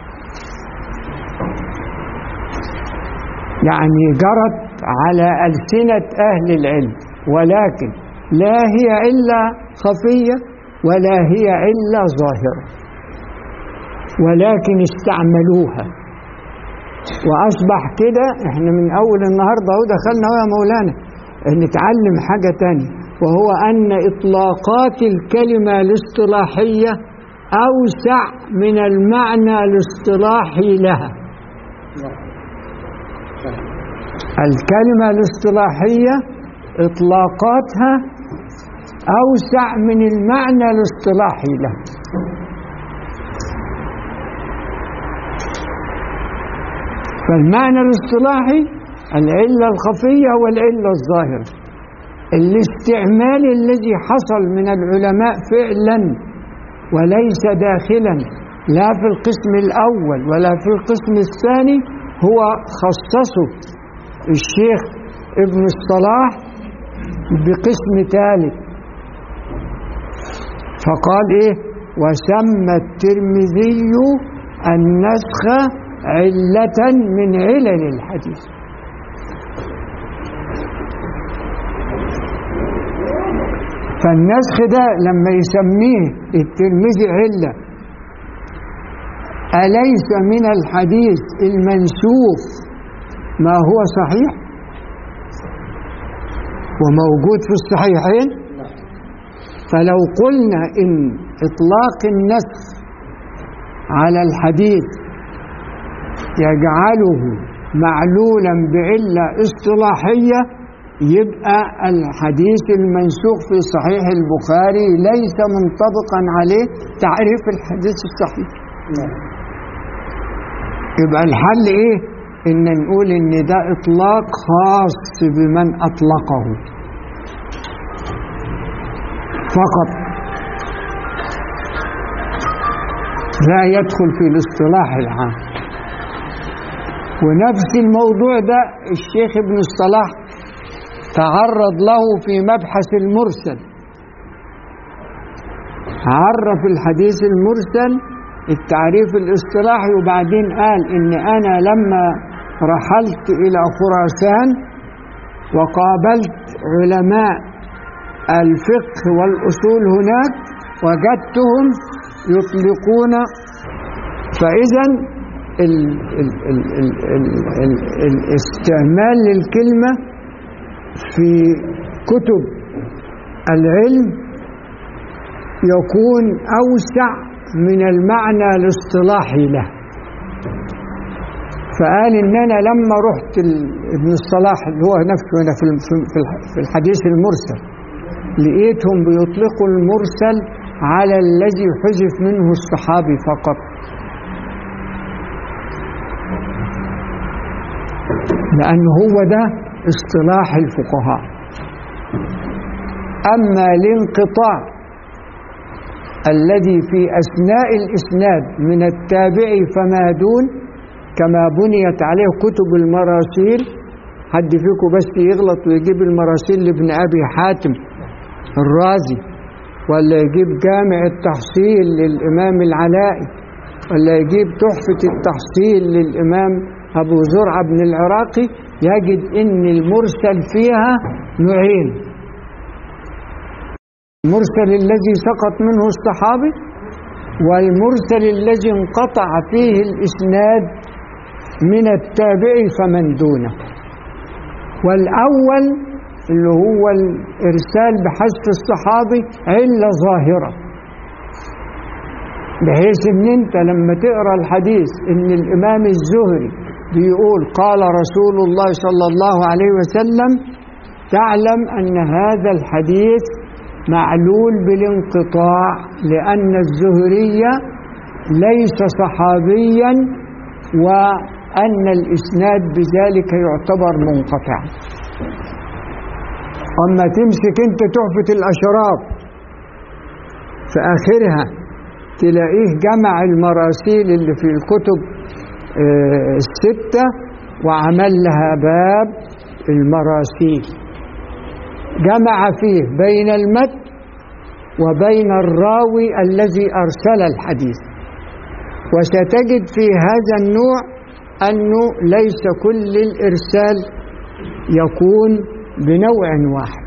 يعني جرت على ألسنة أهل العلم ولكن لا هي علة خفية ولا هي علة ظاهرة ولكن استعملوها وأصبح كده احنا من أول النهاردة اهو دخلنا يا مولانا نتعلم حاجة تانية وهو أن إطلاقات الكلمة الاصطلاحية أوسع من المعنى الاصطلاحي لها الكلمة الاصطلاحية إطلاقاتها أوسع من المعنى الاصطلاحي له فالمعنى الاصطلاحي العلة الخفية والعلة الظاهرة الاستعمال الذي حصل من العلماء فعلا وليس داخلا لا في القسم الأول ولا في القسم الثاني هو خصصه الشيخ ابن الصلاح بقسم ثالث فقال ايه وسمى الترمذي النسخ علة من علل الحديث فالنسخ ده لما يسميه الترمذي علة أليس من الحديث المنسوخ ما هو صحيح وموجود في الصحيحين فلو قلنا إن إطلاق النسخ على الحديث يجعله معلولا بعلة اصطلاحية يبقى الحديث المنسوخ في صحيح البخاري ليس منطبقا عليه تعريف الحديث الصحيح يبقى الحل ايه ان نقول ان ده اطلاق خاص بمن اطلقه فقط لا يدخل في الاصطلاح العام ونفس الموضوع ده الشيخ ابن الصلاح تعرض له في مبحث المرسل عرف الحديث المرسل التعريف الاصطلاحي وبعدين قال ان انا لما رحلت الى خراسان وقابلت علماء الفقه والاصول هناك وجدتهم يطلقون فاذا ال ال ال ال ال ال الاستعمال للكلمه في كتب العلم يكون اوسع من المعنى الاصطلاحي له فقال ان انا لما رحت ابن الصلاح اللي هو نفسه هنا في في الحديث المرسل لقيتهم بيطلقوا المرسل على الذي حذف منه الصحابي فقط لأن هو ده اصطلاح الفقهاء أما الانقطاع الذي في أثناء الإسناد من التابع فما دون كما بنيت عليه كتب المراسيل حد فيكم بس يغلط ويجيب المراسيل لابن أبي حاتم الرازي ولا يجيب جامع التحصيل للإمام العلائي ولا يجيب تحفة التحصيل للإمام أبو زرعة بن العراقي يجد إن المرسل فيها نوعين المرسل الذي سقط منه الصحابي والمرسل الذي انقطع فيه الإسناد من التابع فمن دونه والأول اللي هو الإرسال بحذف الصحابي علة ظاهرة بحيث ان انت لما تقرا الحديث ان الامام الزهري بيقول قال رسول الله صلى الله عليه وسلم تعلم ان هذا الحديث معلول بالانقطاع لان الزهري ليس صحابيا وان الاسناد بذلك يعتبر منقطعا اما تمسك انت تحفه الاشراف في اخرها تلاقيه جمع المراسيل اللي في الكتب الستة وعمل لها باب المراسيل جمع فيه بين المد وبين الراوي الذي أرسل الحديث وستجد في هذا النوع أنه ليس كل الإرسال يكون بنوع واحد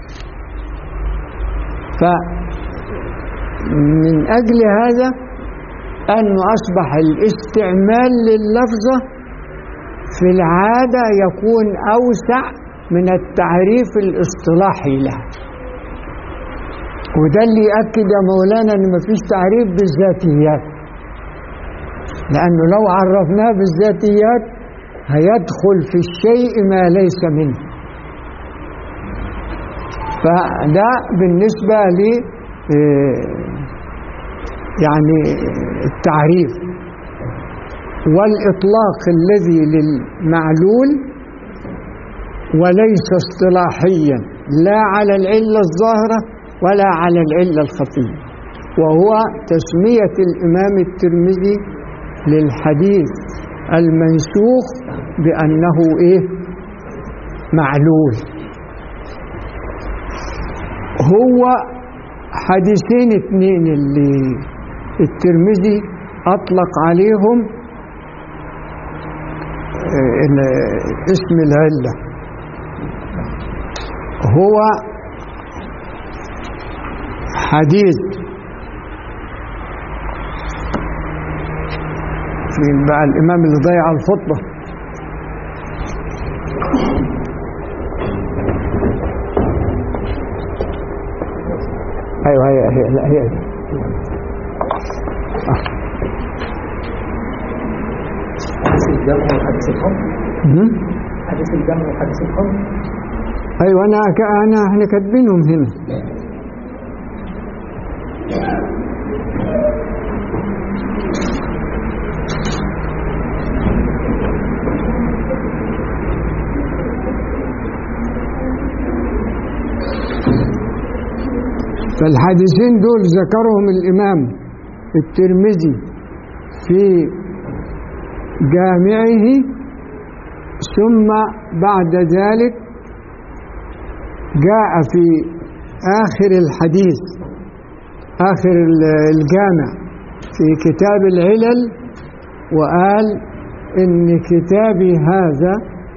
فمن أجل هذا أنه أصبح الاستعمال لللفظة في العادة يكون أوسع من التعريف الاصطلاحي له وده اللي يأكد يا مولانا أن مفيش تعريف بالذاتيات لأنه لو عرفناه بالذاتيات هيدخل في الشيء ما ليس منه فده بالنسبة لي يعني التعريف والإطلاق الذي للمعلول وليس اصطلاحيا لا على العلة الظاهرة ولا على العلة الخفية وهو تسمية الإمام الترمذي للحديث المنسوخ بأنه إيه معلول هو حديثين اتنين اللي الترمذي أطلق عليهم آه، ال- اسم العلة هو حديث فين بقى الإمام اللي ضيع الخطبة أيوه هي هي لا هي دي. حديث الجمع وحديث الحب مم. حديث الجمع وحديث الحب أيوه أنا ك- أنا إحنا كاتبينهم هنا فالحديثين دول ذكرهم الإمام الترمذي في جامعه ثم بعد ذلك جاء في آخر الحديث آخر ال- الجامع في كتاب العلل وقال إن كتابي هذا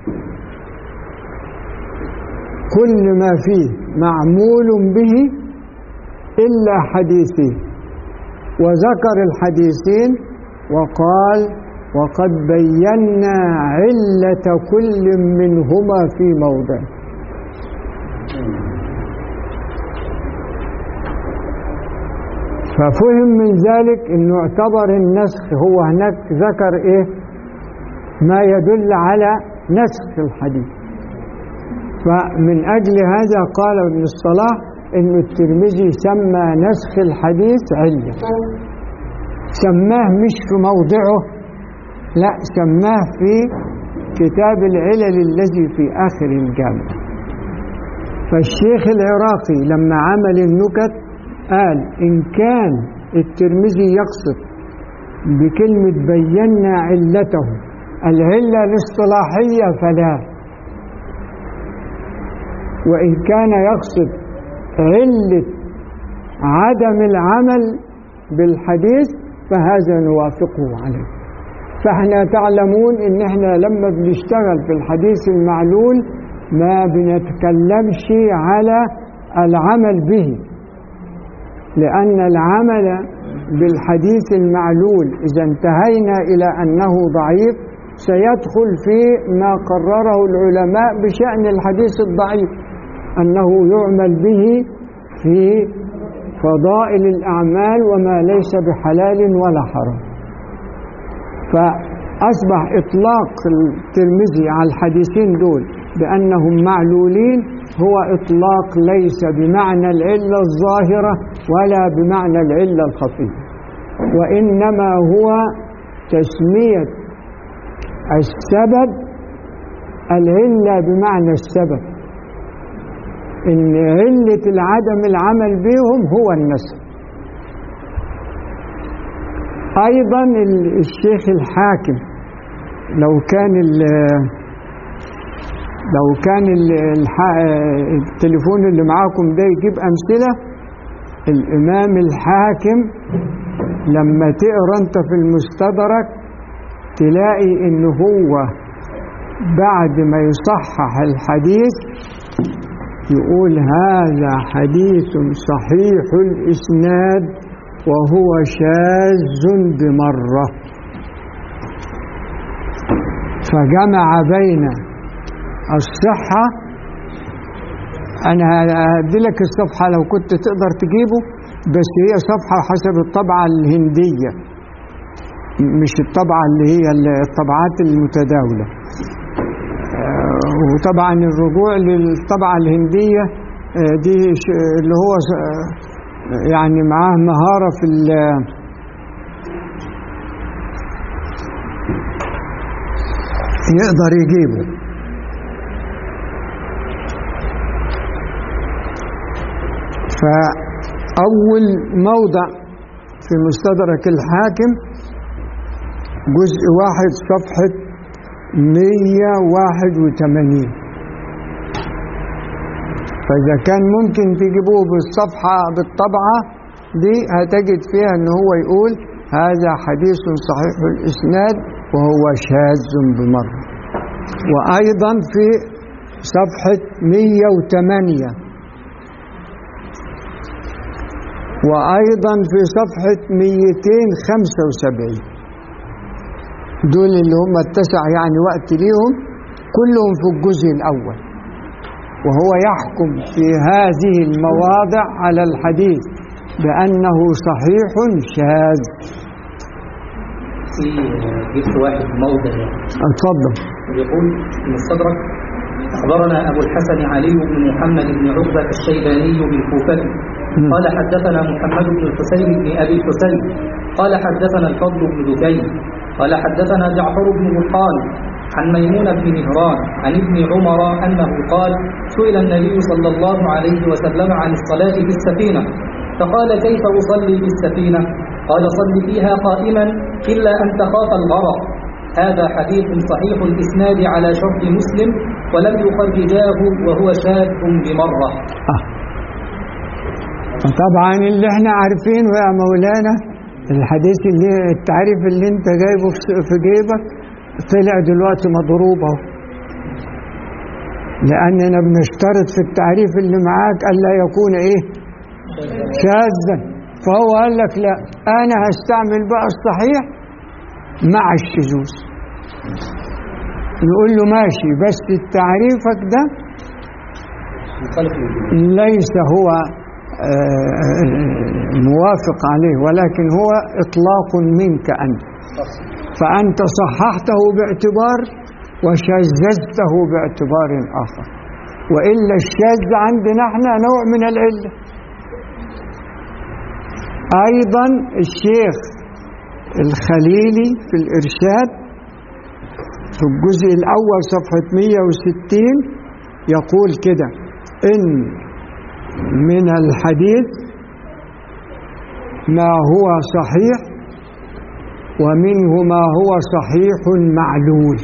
كل ما فيه معمول به إلا حديثي وذكر الحديثين وقال وقد بينا علة كل منهما في موضع ففهم من ذلك انه اعتبر النسخ هو هناك ذكر ايه ما يدل على نسخ الحديث فمن اجل هذا قال ابن الصلاح ان الترمذي سمى نسخ الحديث عله سماه مش في موضعه لا سماه في كتاب العلل الذي في اخر الجامع فالشيخ العراقي لما عمل النكت قال إن كان الترمذي يقصد بكلمة بينا علته العلة الاصطلاحية فلا وإن كان يقصد علة عدم العمل بالحديث فهذا نوافقه عليه فاحنا تعلمون ان احنا لما بنشتغل في الحديث المعلول ما بنتكلمش على العمل به لأن العمل بالحديث المعلول إذا انتهينا إلى أنه ضعيف سيدخل في ما قرره العلماء بشأن الحديث الضعيف أنه يعمل به في فضائل الأعمال وما ليس بحلال ولا حرام فأصبح إطلاق الترمذي على الحديثين دول بأنهم معلولين هو إطلاق ليس بمعنى العلة الظاهرة ولا بمعنى العلة الخفية وإنما هو تسمية السبب العلة بمعنى السبب إن علة العدم العمل بهم هو النسب أيضا الشيخ الحاكم لو كان لو كان التليفون اللي معاكم ده يجيب أمثلة الإمام الحاكم لما تقرا أنت في المستدرك تلاقي إن هو بعد ما يصحح الحديث يقول هذا حديث صحيح الإسناد وهو شاذ بمرة فجمع بين الصحة أنا هدي لك الصفحة لو كنت تقدر تجيبه بس هي صفحة حسب الطبعة الهندية مش الطبعة اللي هي الطبعات المتداولة وطبعا الرجوع للطبعة الهندية دي اللي هو يعني معاه مهارة في يقدر يجيبه فأول موضع في مستدرك الحاكم جزء واحد صفحة 181 فإذا كان ممكن تجيبوه بالصفحة بالطبعة دي هتجد فيها ان هو يقول هذا حديث صحيح الإسناد وهو شاذ بمرة وأيضا في صفحة 108 وأيضا في صفحة 275 دول اللي هم اتسع يعني وقت ليهم كلهم في الجزء الأول وهو يحكم في هذه المواضع على الحديث بأنه صحيح شاذ في جبت واحد موضع يعني اتفضل يقول في المستدرك أخبرنا أبو الحسن علي بن محمد بن عقبة الشيباني بالكوفة مم. قال حدثنا محمد بن الحسين بن أبي الحسين قال حدثنا الفضل بن دكين قال حدثنا جعفر بن برقان عن ميمون بن مهران عن ابن عمر أنه قال سئل النبي صلى الله عليه وسلم عن الصلاة في السفينة فقال كيف أصلي في السفينة قال صل فيها قائما إلا أن تخاف الغرق هذا حديث صحيح الإسناد على شرط مسلم ولم يخرجاه وهو شاذ بمرة آه. طبعا اللي احنا عارفينه يا مولانا الحديث اللي التعريف اللي انت جايبه في- في جيبك طلع دلوقتي مضروب اهو لاننا بنشترط في التعريف اللي معاك الا يكون ايه شاذا فهو قال لك لا انا هستعمل بقى الصحيح مع الشذوذ نقول له ماشي بس تعريفك ده مخالف للجمهور. ليس هو آه، موافق عليه ولكن هو إطلاق منك أنت فأنت صححته باعتبار وشذذته باعتبار آخر وإلا الشاذ عندنا احنا نوع من العلة أيضا الشيخ الخليلي في الإرشاد في الجزء الأول صفحة 160 يقول كده إن من الحديث ما هو صحيح ومنه ما هو صحيح معلول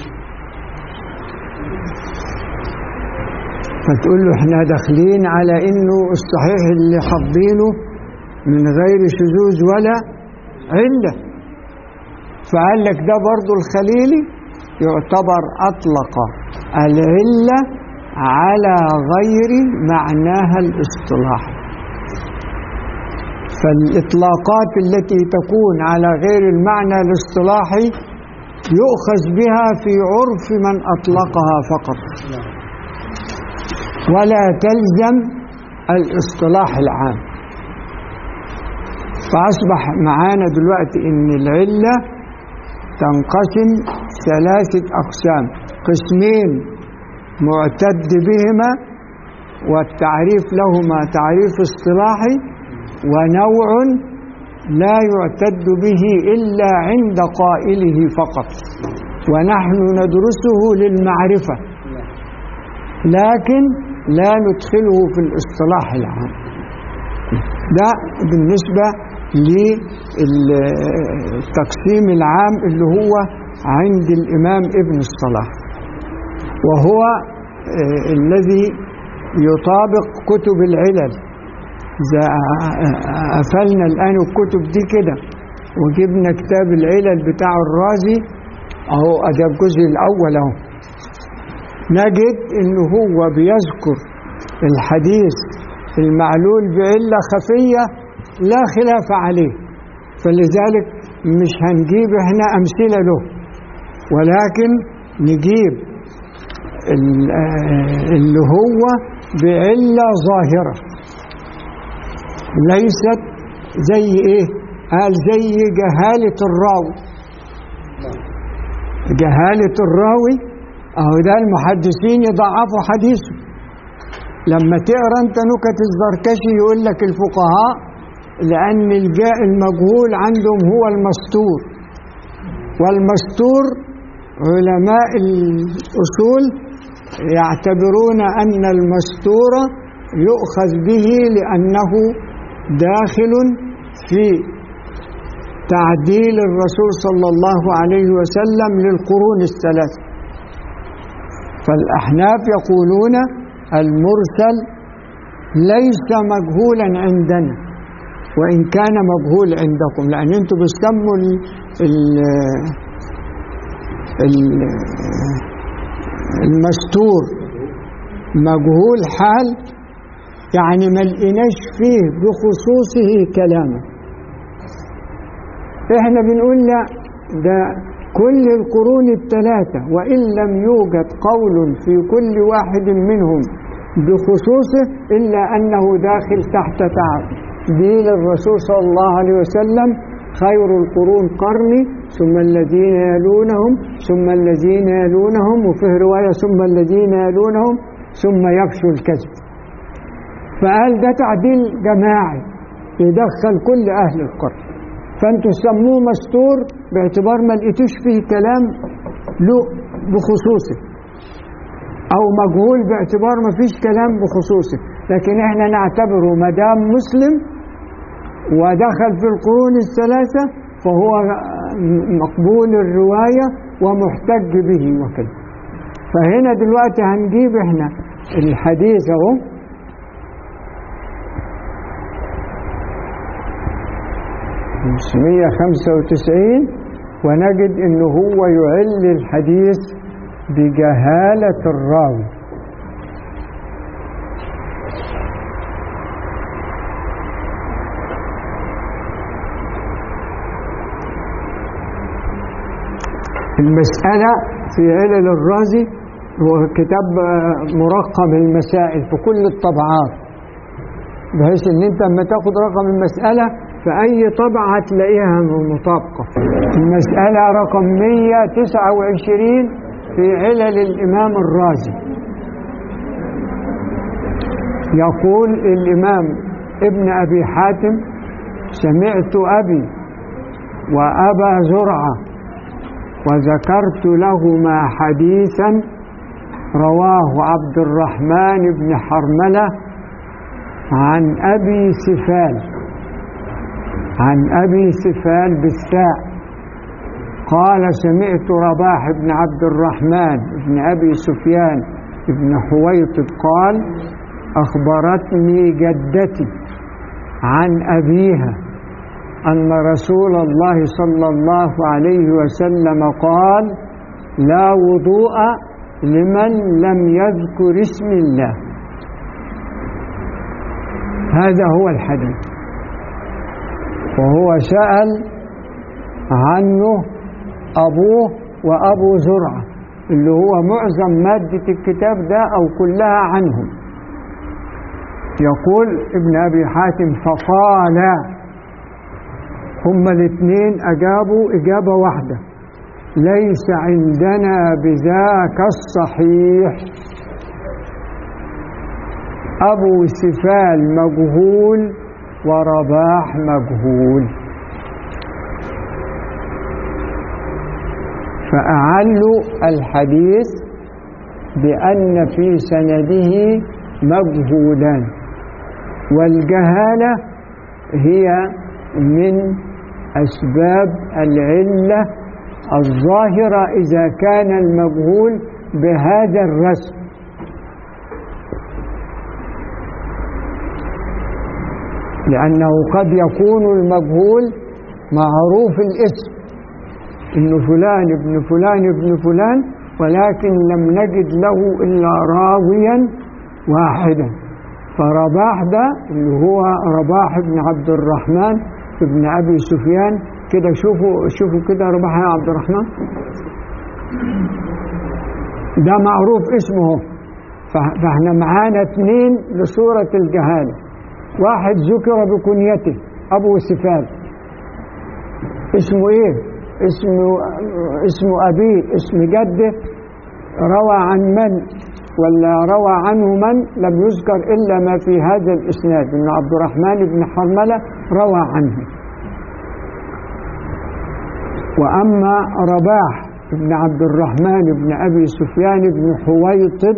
فتقول له احنا داخلين على انه الصحيح اللي حافظينه من غير شذوذ ولا عله فقال لك ده برضو الخليلي يعتبر اطلق العله على غير معناها الاصطلاحي فالإطلاقات التي تكون على غير المعنى الاصطلاحي يؤخذ بها في عرف من أطلقها فقط ولا تلزم الاصطلاح العام فأصبح معانا دلوقتي إن العلة تنقسم ثلاثة أقسام قسمين معتد بهما والتعريف لهما تعريف اصطلاحي ونوع لا يعتد به إلا عند قائله فقط ونحن ندرسه للمعرفة لكن لا ندخله في الاصطلاح العام ده بالنسبة للتقسيم العام اللي هو عند الإمام ابن الصلاح وهو آه، الذي يطابق كتب العلل إذا قفلنا الآن الكتب دي كده وجبنا كتاب العلل بتاع الرازي أهو أده الجزء الأول أهو نجد إن هو بيذكر الحديث المعلول بعلة خفية لا خلاف عليه فلذلك مش هنجيب احنا أمثلة له ولكن نجيب ال- آه، اللي هو بعلة ظاهرة ليست زي ايه قال زي جهالة الراوي جهالة الراوي اهو ده المحدثين يضعفوا حديثه لما تقرا انت نكت الزركشي يقول لك الفقهاء لان الجاء المجهول عندهم هو المستور والمستور علماء الاصول يعتبرون ان المستور يؤخذ به لانه داخل في تعديل الرسول صلى الله عليه وسلم للقرون الثلاث فالأحناف يقولون المرسل ليس مجهولا عندنا وإن كان مجهول عندكم لأن أنتم بتسموا ال ال ال المستور مجهول حال يعني ما لقيناش فيه بخصوصه كلاما احنا بنقول لا ده كل القرون الثلاثة وإن لم يوجد قول في كل واحد منهم بخصوصه إلا أنه داخل تحت تعديل الرسول صلى الله عليه وسلم خير القرون قرني ثم الذين يلونهم ثم الذين يلونهم وفي رواية ثم الذين يلونهم ثم يفشو الكذب فقال ده تعديل جماعي يدخل كل أهل القرن فانتوا سموه مستور باعتبار ما لقيتوش فيه كلام له بخصوصه او مجهول باعتبار ما فيش كلام بخصوصه لكن احنا نعتبره ما دام مسلم ودخل في القرون الثلاثه فهو مقبول الروايه ومحتج به وكده فهنا دلوقتي هنجيب احنا الحديث اهو 595 ونجد انه هو يعل الحديث بجهالة الراوي المسألة في علل الرازي هو كتاب مرقم المسائل في كل الطبعات بحيث ان انت لما تاخد رقم المسألة في أي طبعة هتلاقيها مطابقة المسألة رقم 129 في علل الإمام الرازي يقول الإمام ابن أبي حاتم سمعت أبي وأبا زرعة وذكرت لهما حديثا رواه عبد الرحمن بن حرملة عن أبي سفال عن أبي سفال بالساء قال سمعت رباح بن عبد الرحمن بن أبي سفيان بن حويطب قال أخبرتني جدتي عن أبيها أن رسول الله صلى الله عليه وسلم قال لا وضوء لمن لم يذكر اسم الله هذا هو الحديث وهو سأل عنه أبوه وأبو زرعة اللي هو معظم مادة الكتاب ده أو كلها عنهم يقول ابن أبي حاتم فقال هما الاثنين أجابوا إجابة واحدة ليس عندنا بذاك الصحيح أبو سفال مجهول ورباح مجهول فأعلوا الحديث بأن في سنده مجهولان والجهالة هي من أسباب العلة الظاهرة إذا كان المجهول بهذا الرسم لأنه قد يكون المجهول معروف الاسم إن فلان ابن فلان ابن فلان ولكن لم نجد له إلا راويا واحدا فرباح ده اللي هو رباح بن عبد الرحمن ابن أبي سفيان كده شوفوا شوفوا كده رباح يا عبد الرحمن ده معروف اسمه فاحنا معانا اثنين لصورة الجهالة واحد ذكر بكنيته أبو سفال اسمه إيه؟ اسمه اسمه أبيه اسم جده روى عن من ولا روى عنه من لم يذكر إلا ما في هذا الإسناد إن عبد الرحمن بن حرملة روى عنه وأما رباح بن عبد الرحمن بن أبي سفيان بن حويطب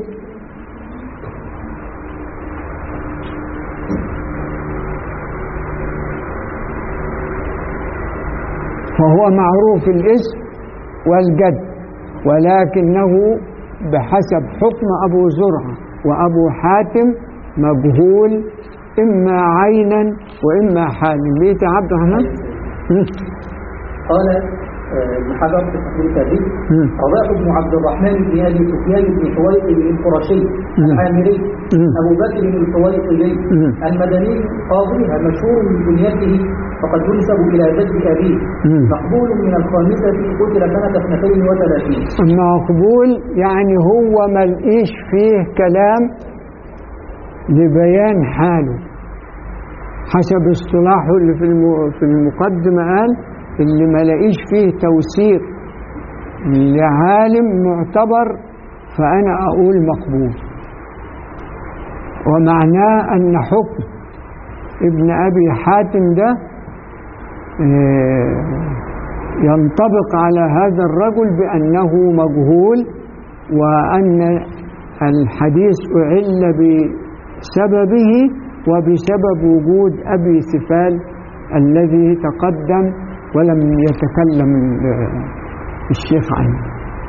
فهو معروف الاسم والجد ولكنه بحسب حكم أبو زرعة وأبو حاتم مجهول إما عينا وإما حالا بيت يا عبد الرحمن مم. قال آه، ابن حجر في تحرير التهذيب مم. رواه ابن عبد الرحمن بن ابي سفيان بن حويطب القرشي مم. العامري مم. ابو بكر الحويطبي مم. المدني قاضيها مشهور من بنيته فقد ينسب الى جد ابيه مم. مقبول من الخامسه قتل سنه 32 مقبول يعني هو ملقيش فيه كلام لبيان حاله حسب اصطلاحه اللي في الم- في المقدمة قال اللي ما لاقيش فيه توثيق لعالم معتبر فأنا أقول مقبول ومعناه أن حكم ابن أبي حاتم ده آه، ينطبق على هذا الرجل بأنه مجهول وأن الحديث أعل بسببه وبسبب وجود أبي سفال الذي تقدم ولم يتكلم ال- الشيخ عنه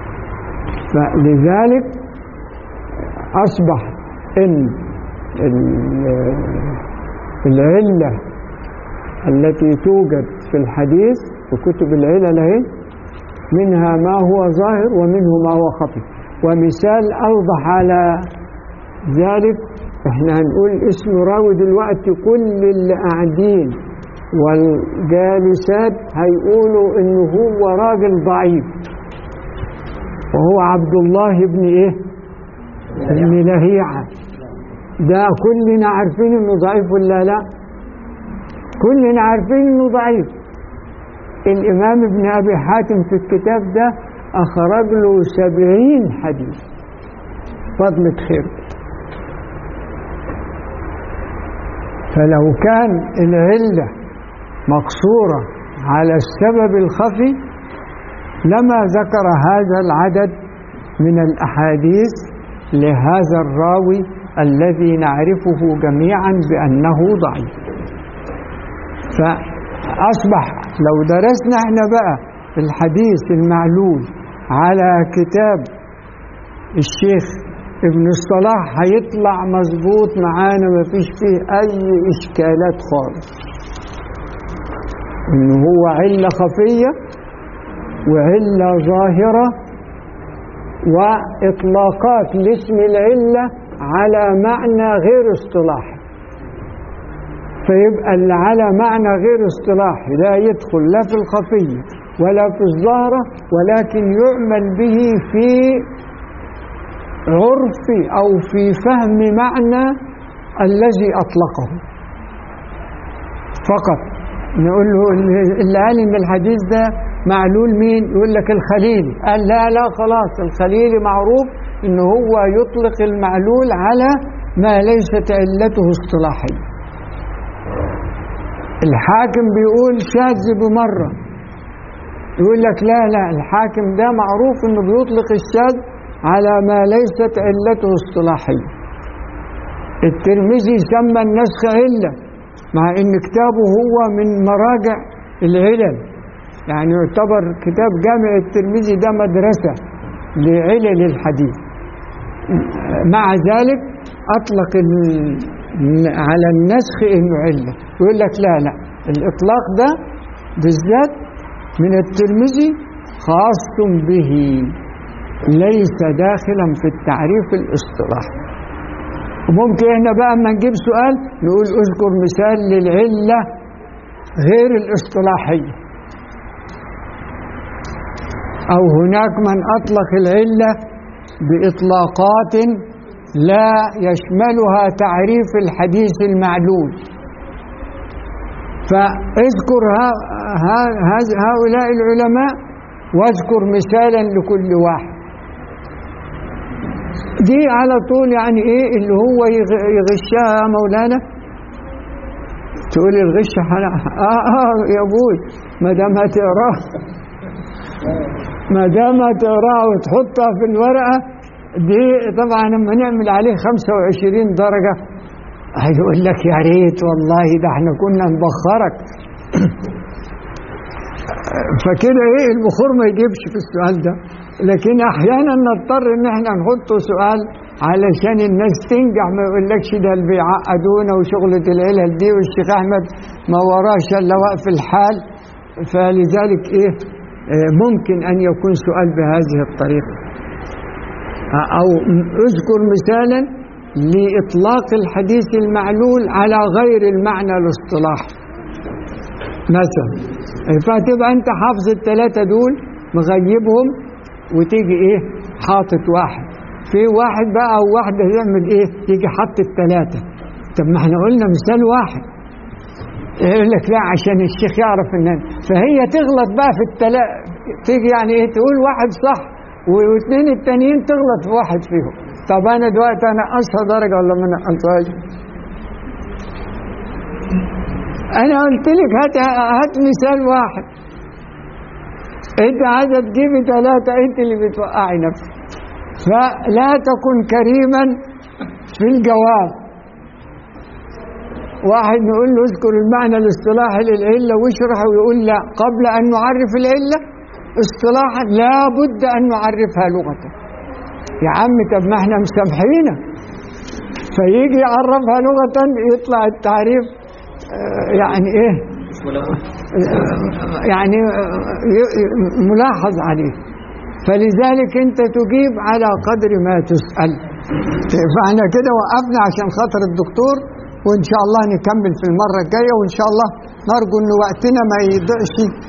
فلذلك أصبح إن ال- العلة التي توجد في الحديث في كتب العلل اهي منها ما هو ظاهر ومنه ما هو خفي ومثال أوضح على ذلك احنا هنقول اسم راوي دلوقتي كل اللي قاعدين والجالسات هيقولوا انه هو راجل ضعيف وهو عبد الله بن ايه بن لهيعة ده كلنا عارفين انه ضعيف ولا لا كلنا عارفين انه ضعيف الامام ابن ابي حاتم في الكتاب ده اخرج له سبعين حديث فضلة خير فلو كان العلة مقصورة على السبب الخفي لما ذكر هذا العدد من الأحاديث لهذا الراوي الذي نعرفه جميعا بأنه ضعيف فأصبح لو درسنا احنا بقى الحديث المعلول على كتاب الشيخ ابن الصلاح هيطلع مظبوط معانا مفيش فيه أي إشكالات خالص إن هو علة خفية وعلة ظاهرة وإطلاقات لاسم العلة على معنى غير اصطلاحي فيبقى اللي على معنى غير اصطلاحي لا يدخل لا في الخفية ولا في الظاهرة ولكن يعمل به في عرف أو في فهم معنى الذي أطلقه فقط نقول له اللي قال إن الحديث ده معلول مين يقول لك الخليلي قال لا لا خلاص الخليلي معروف إن هو يطلق المعلول على ما ليست علته اصطلاحية الحاكم بيقول شاذ بمرة يقول لك لا لا الحاكم ده معروف انه بيطلق الشاذ على ما ليست علته اصطلاحية الترمذي سمى النسخ علة مع ان كتابه هو من مراجع العلل يعني يعتبر كتاب جامع الترمذي ده مدرسة لعلل الحديث مع ذلك أطلق ال- على النسخ إنه علة يقول لك لا لا الإطلاق ده بالذات من الترمذي خاص به ليس داخلا في التعريف الاصطلاحي وممكن احنا بقى اما نجيب سؤال نقول اذكر مثال للعلة غير الاصطلاحية أو هناك من أطلق العلة بإطلاقات لا يشملها تعريف الحديث المعلول فاذكر ها- ها- ها- هؤلاء العلماء واذكر مثالا لكل واحد دي على طول يعني ايه اللي هو يغ- يغشها يا مولانا تقول الغش حلا اه اه يا ابوي ما دام هتقراه ما دام هتقراها وتحطها في الورقه دي طبعا لما نعمل عليه 25 درجه هيقول لك يا ريت والله ده احنا كنا نبخرك فكده ايه البخور ما يجيبش في السؤال ده لكن احيانا نضطر ان احنا نحط سؤال علشان الناس تنجح ما يقولكش ده اللي بيعقدونا وشغلة العلل دي والشيخ أحمد ما وراش إلا وقف الحال فلذلك إيه آه، ممكن أن يكون سؤال بهذه الطريقة آه، أو م- أذكر مثالا لإطلاق الحديث المعلول على غير المعنى الاصطلاحي مثلا فتبقى أنت حافظ الثلاثة دول مغيبهم وتيجي إيه حاطط واحد في واحد بقى أو واحدة يعمل إيه يجي حط الثلاثة طب ما احنا قلنا مثال واحد يقول لك لا عشان الشيخ يعرف ان فهي تغلط بقى في التلا تيجي يعني ايه تقول واحد صح واثنين التانيين تغلط في واحد فيهم طب انا دلوقتي انقصها درجه ولا ما نقصهاش؟ انا قلت لك هات هات مثال واحد انت عايزه تجيبي ثلاثه انت اللي بتوقعي نفسك فلا تكن كريما في الجواب واحد نقول له اذكر المعنى الاصطلاحي للعله واشرح ويقول لا قبل ان نعرف العله اصطلاحا لا بد ان نعرفها لغه يا عم طب ما احنا مسامحينك فيجي يعرفها لغه يطلع التعريف آه، يعني ايه آه، يعني آه، ي- ي- ملاحظ عليه فلذلك انت تجيب على قدر ما تسأل فاحنا كده وقفنا عشان خاطر الدكتور وان شاء الله نكمل في المرة الجاية وان شاء الله نرجو ان وقتنا ما يضيعش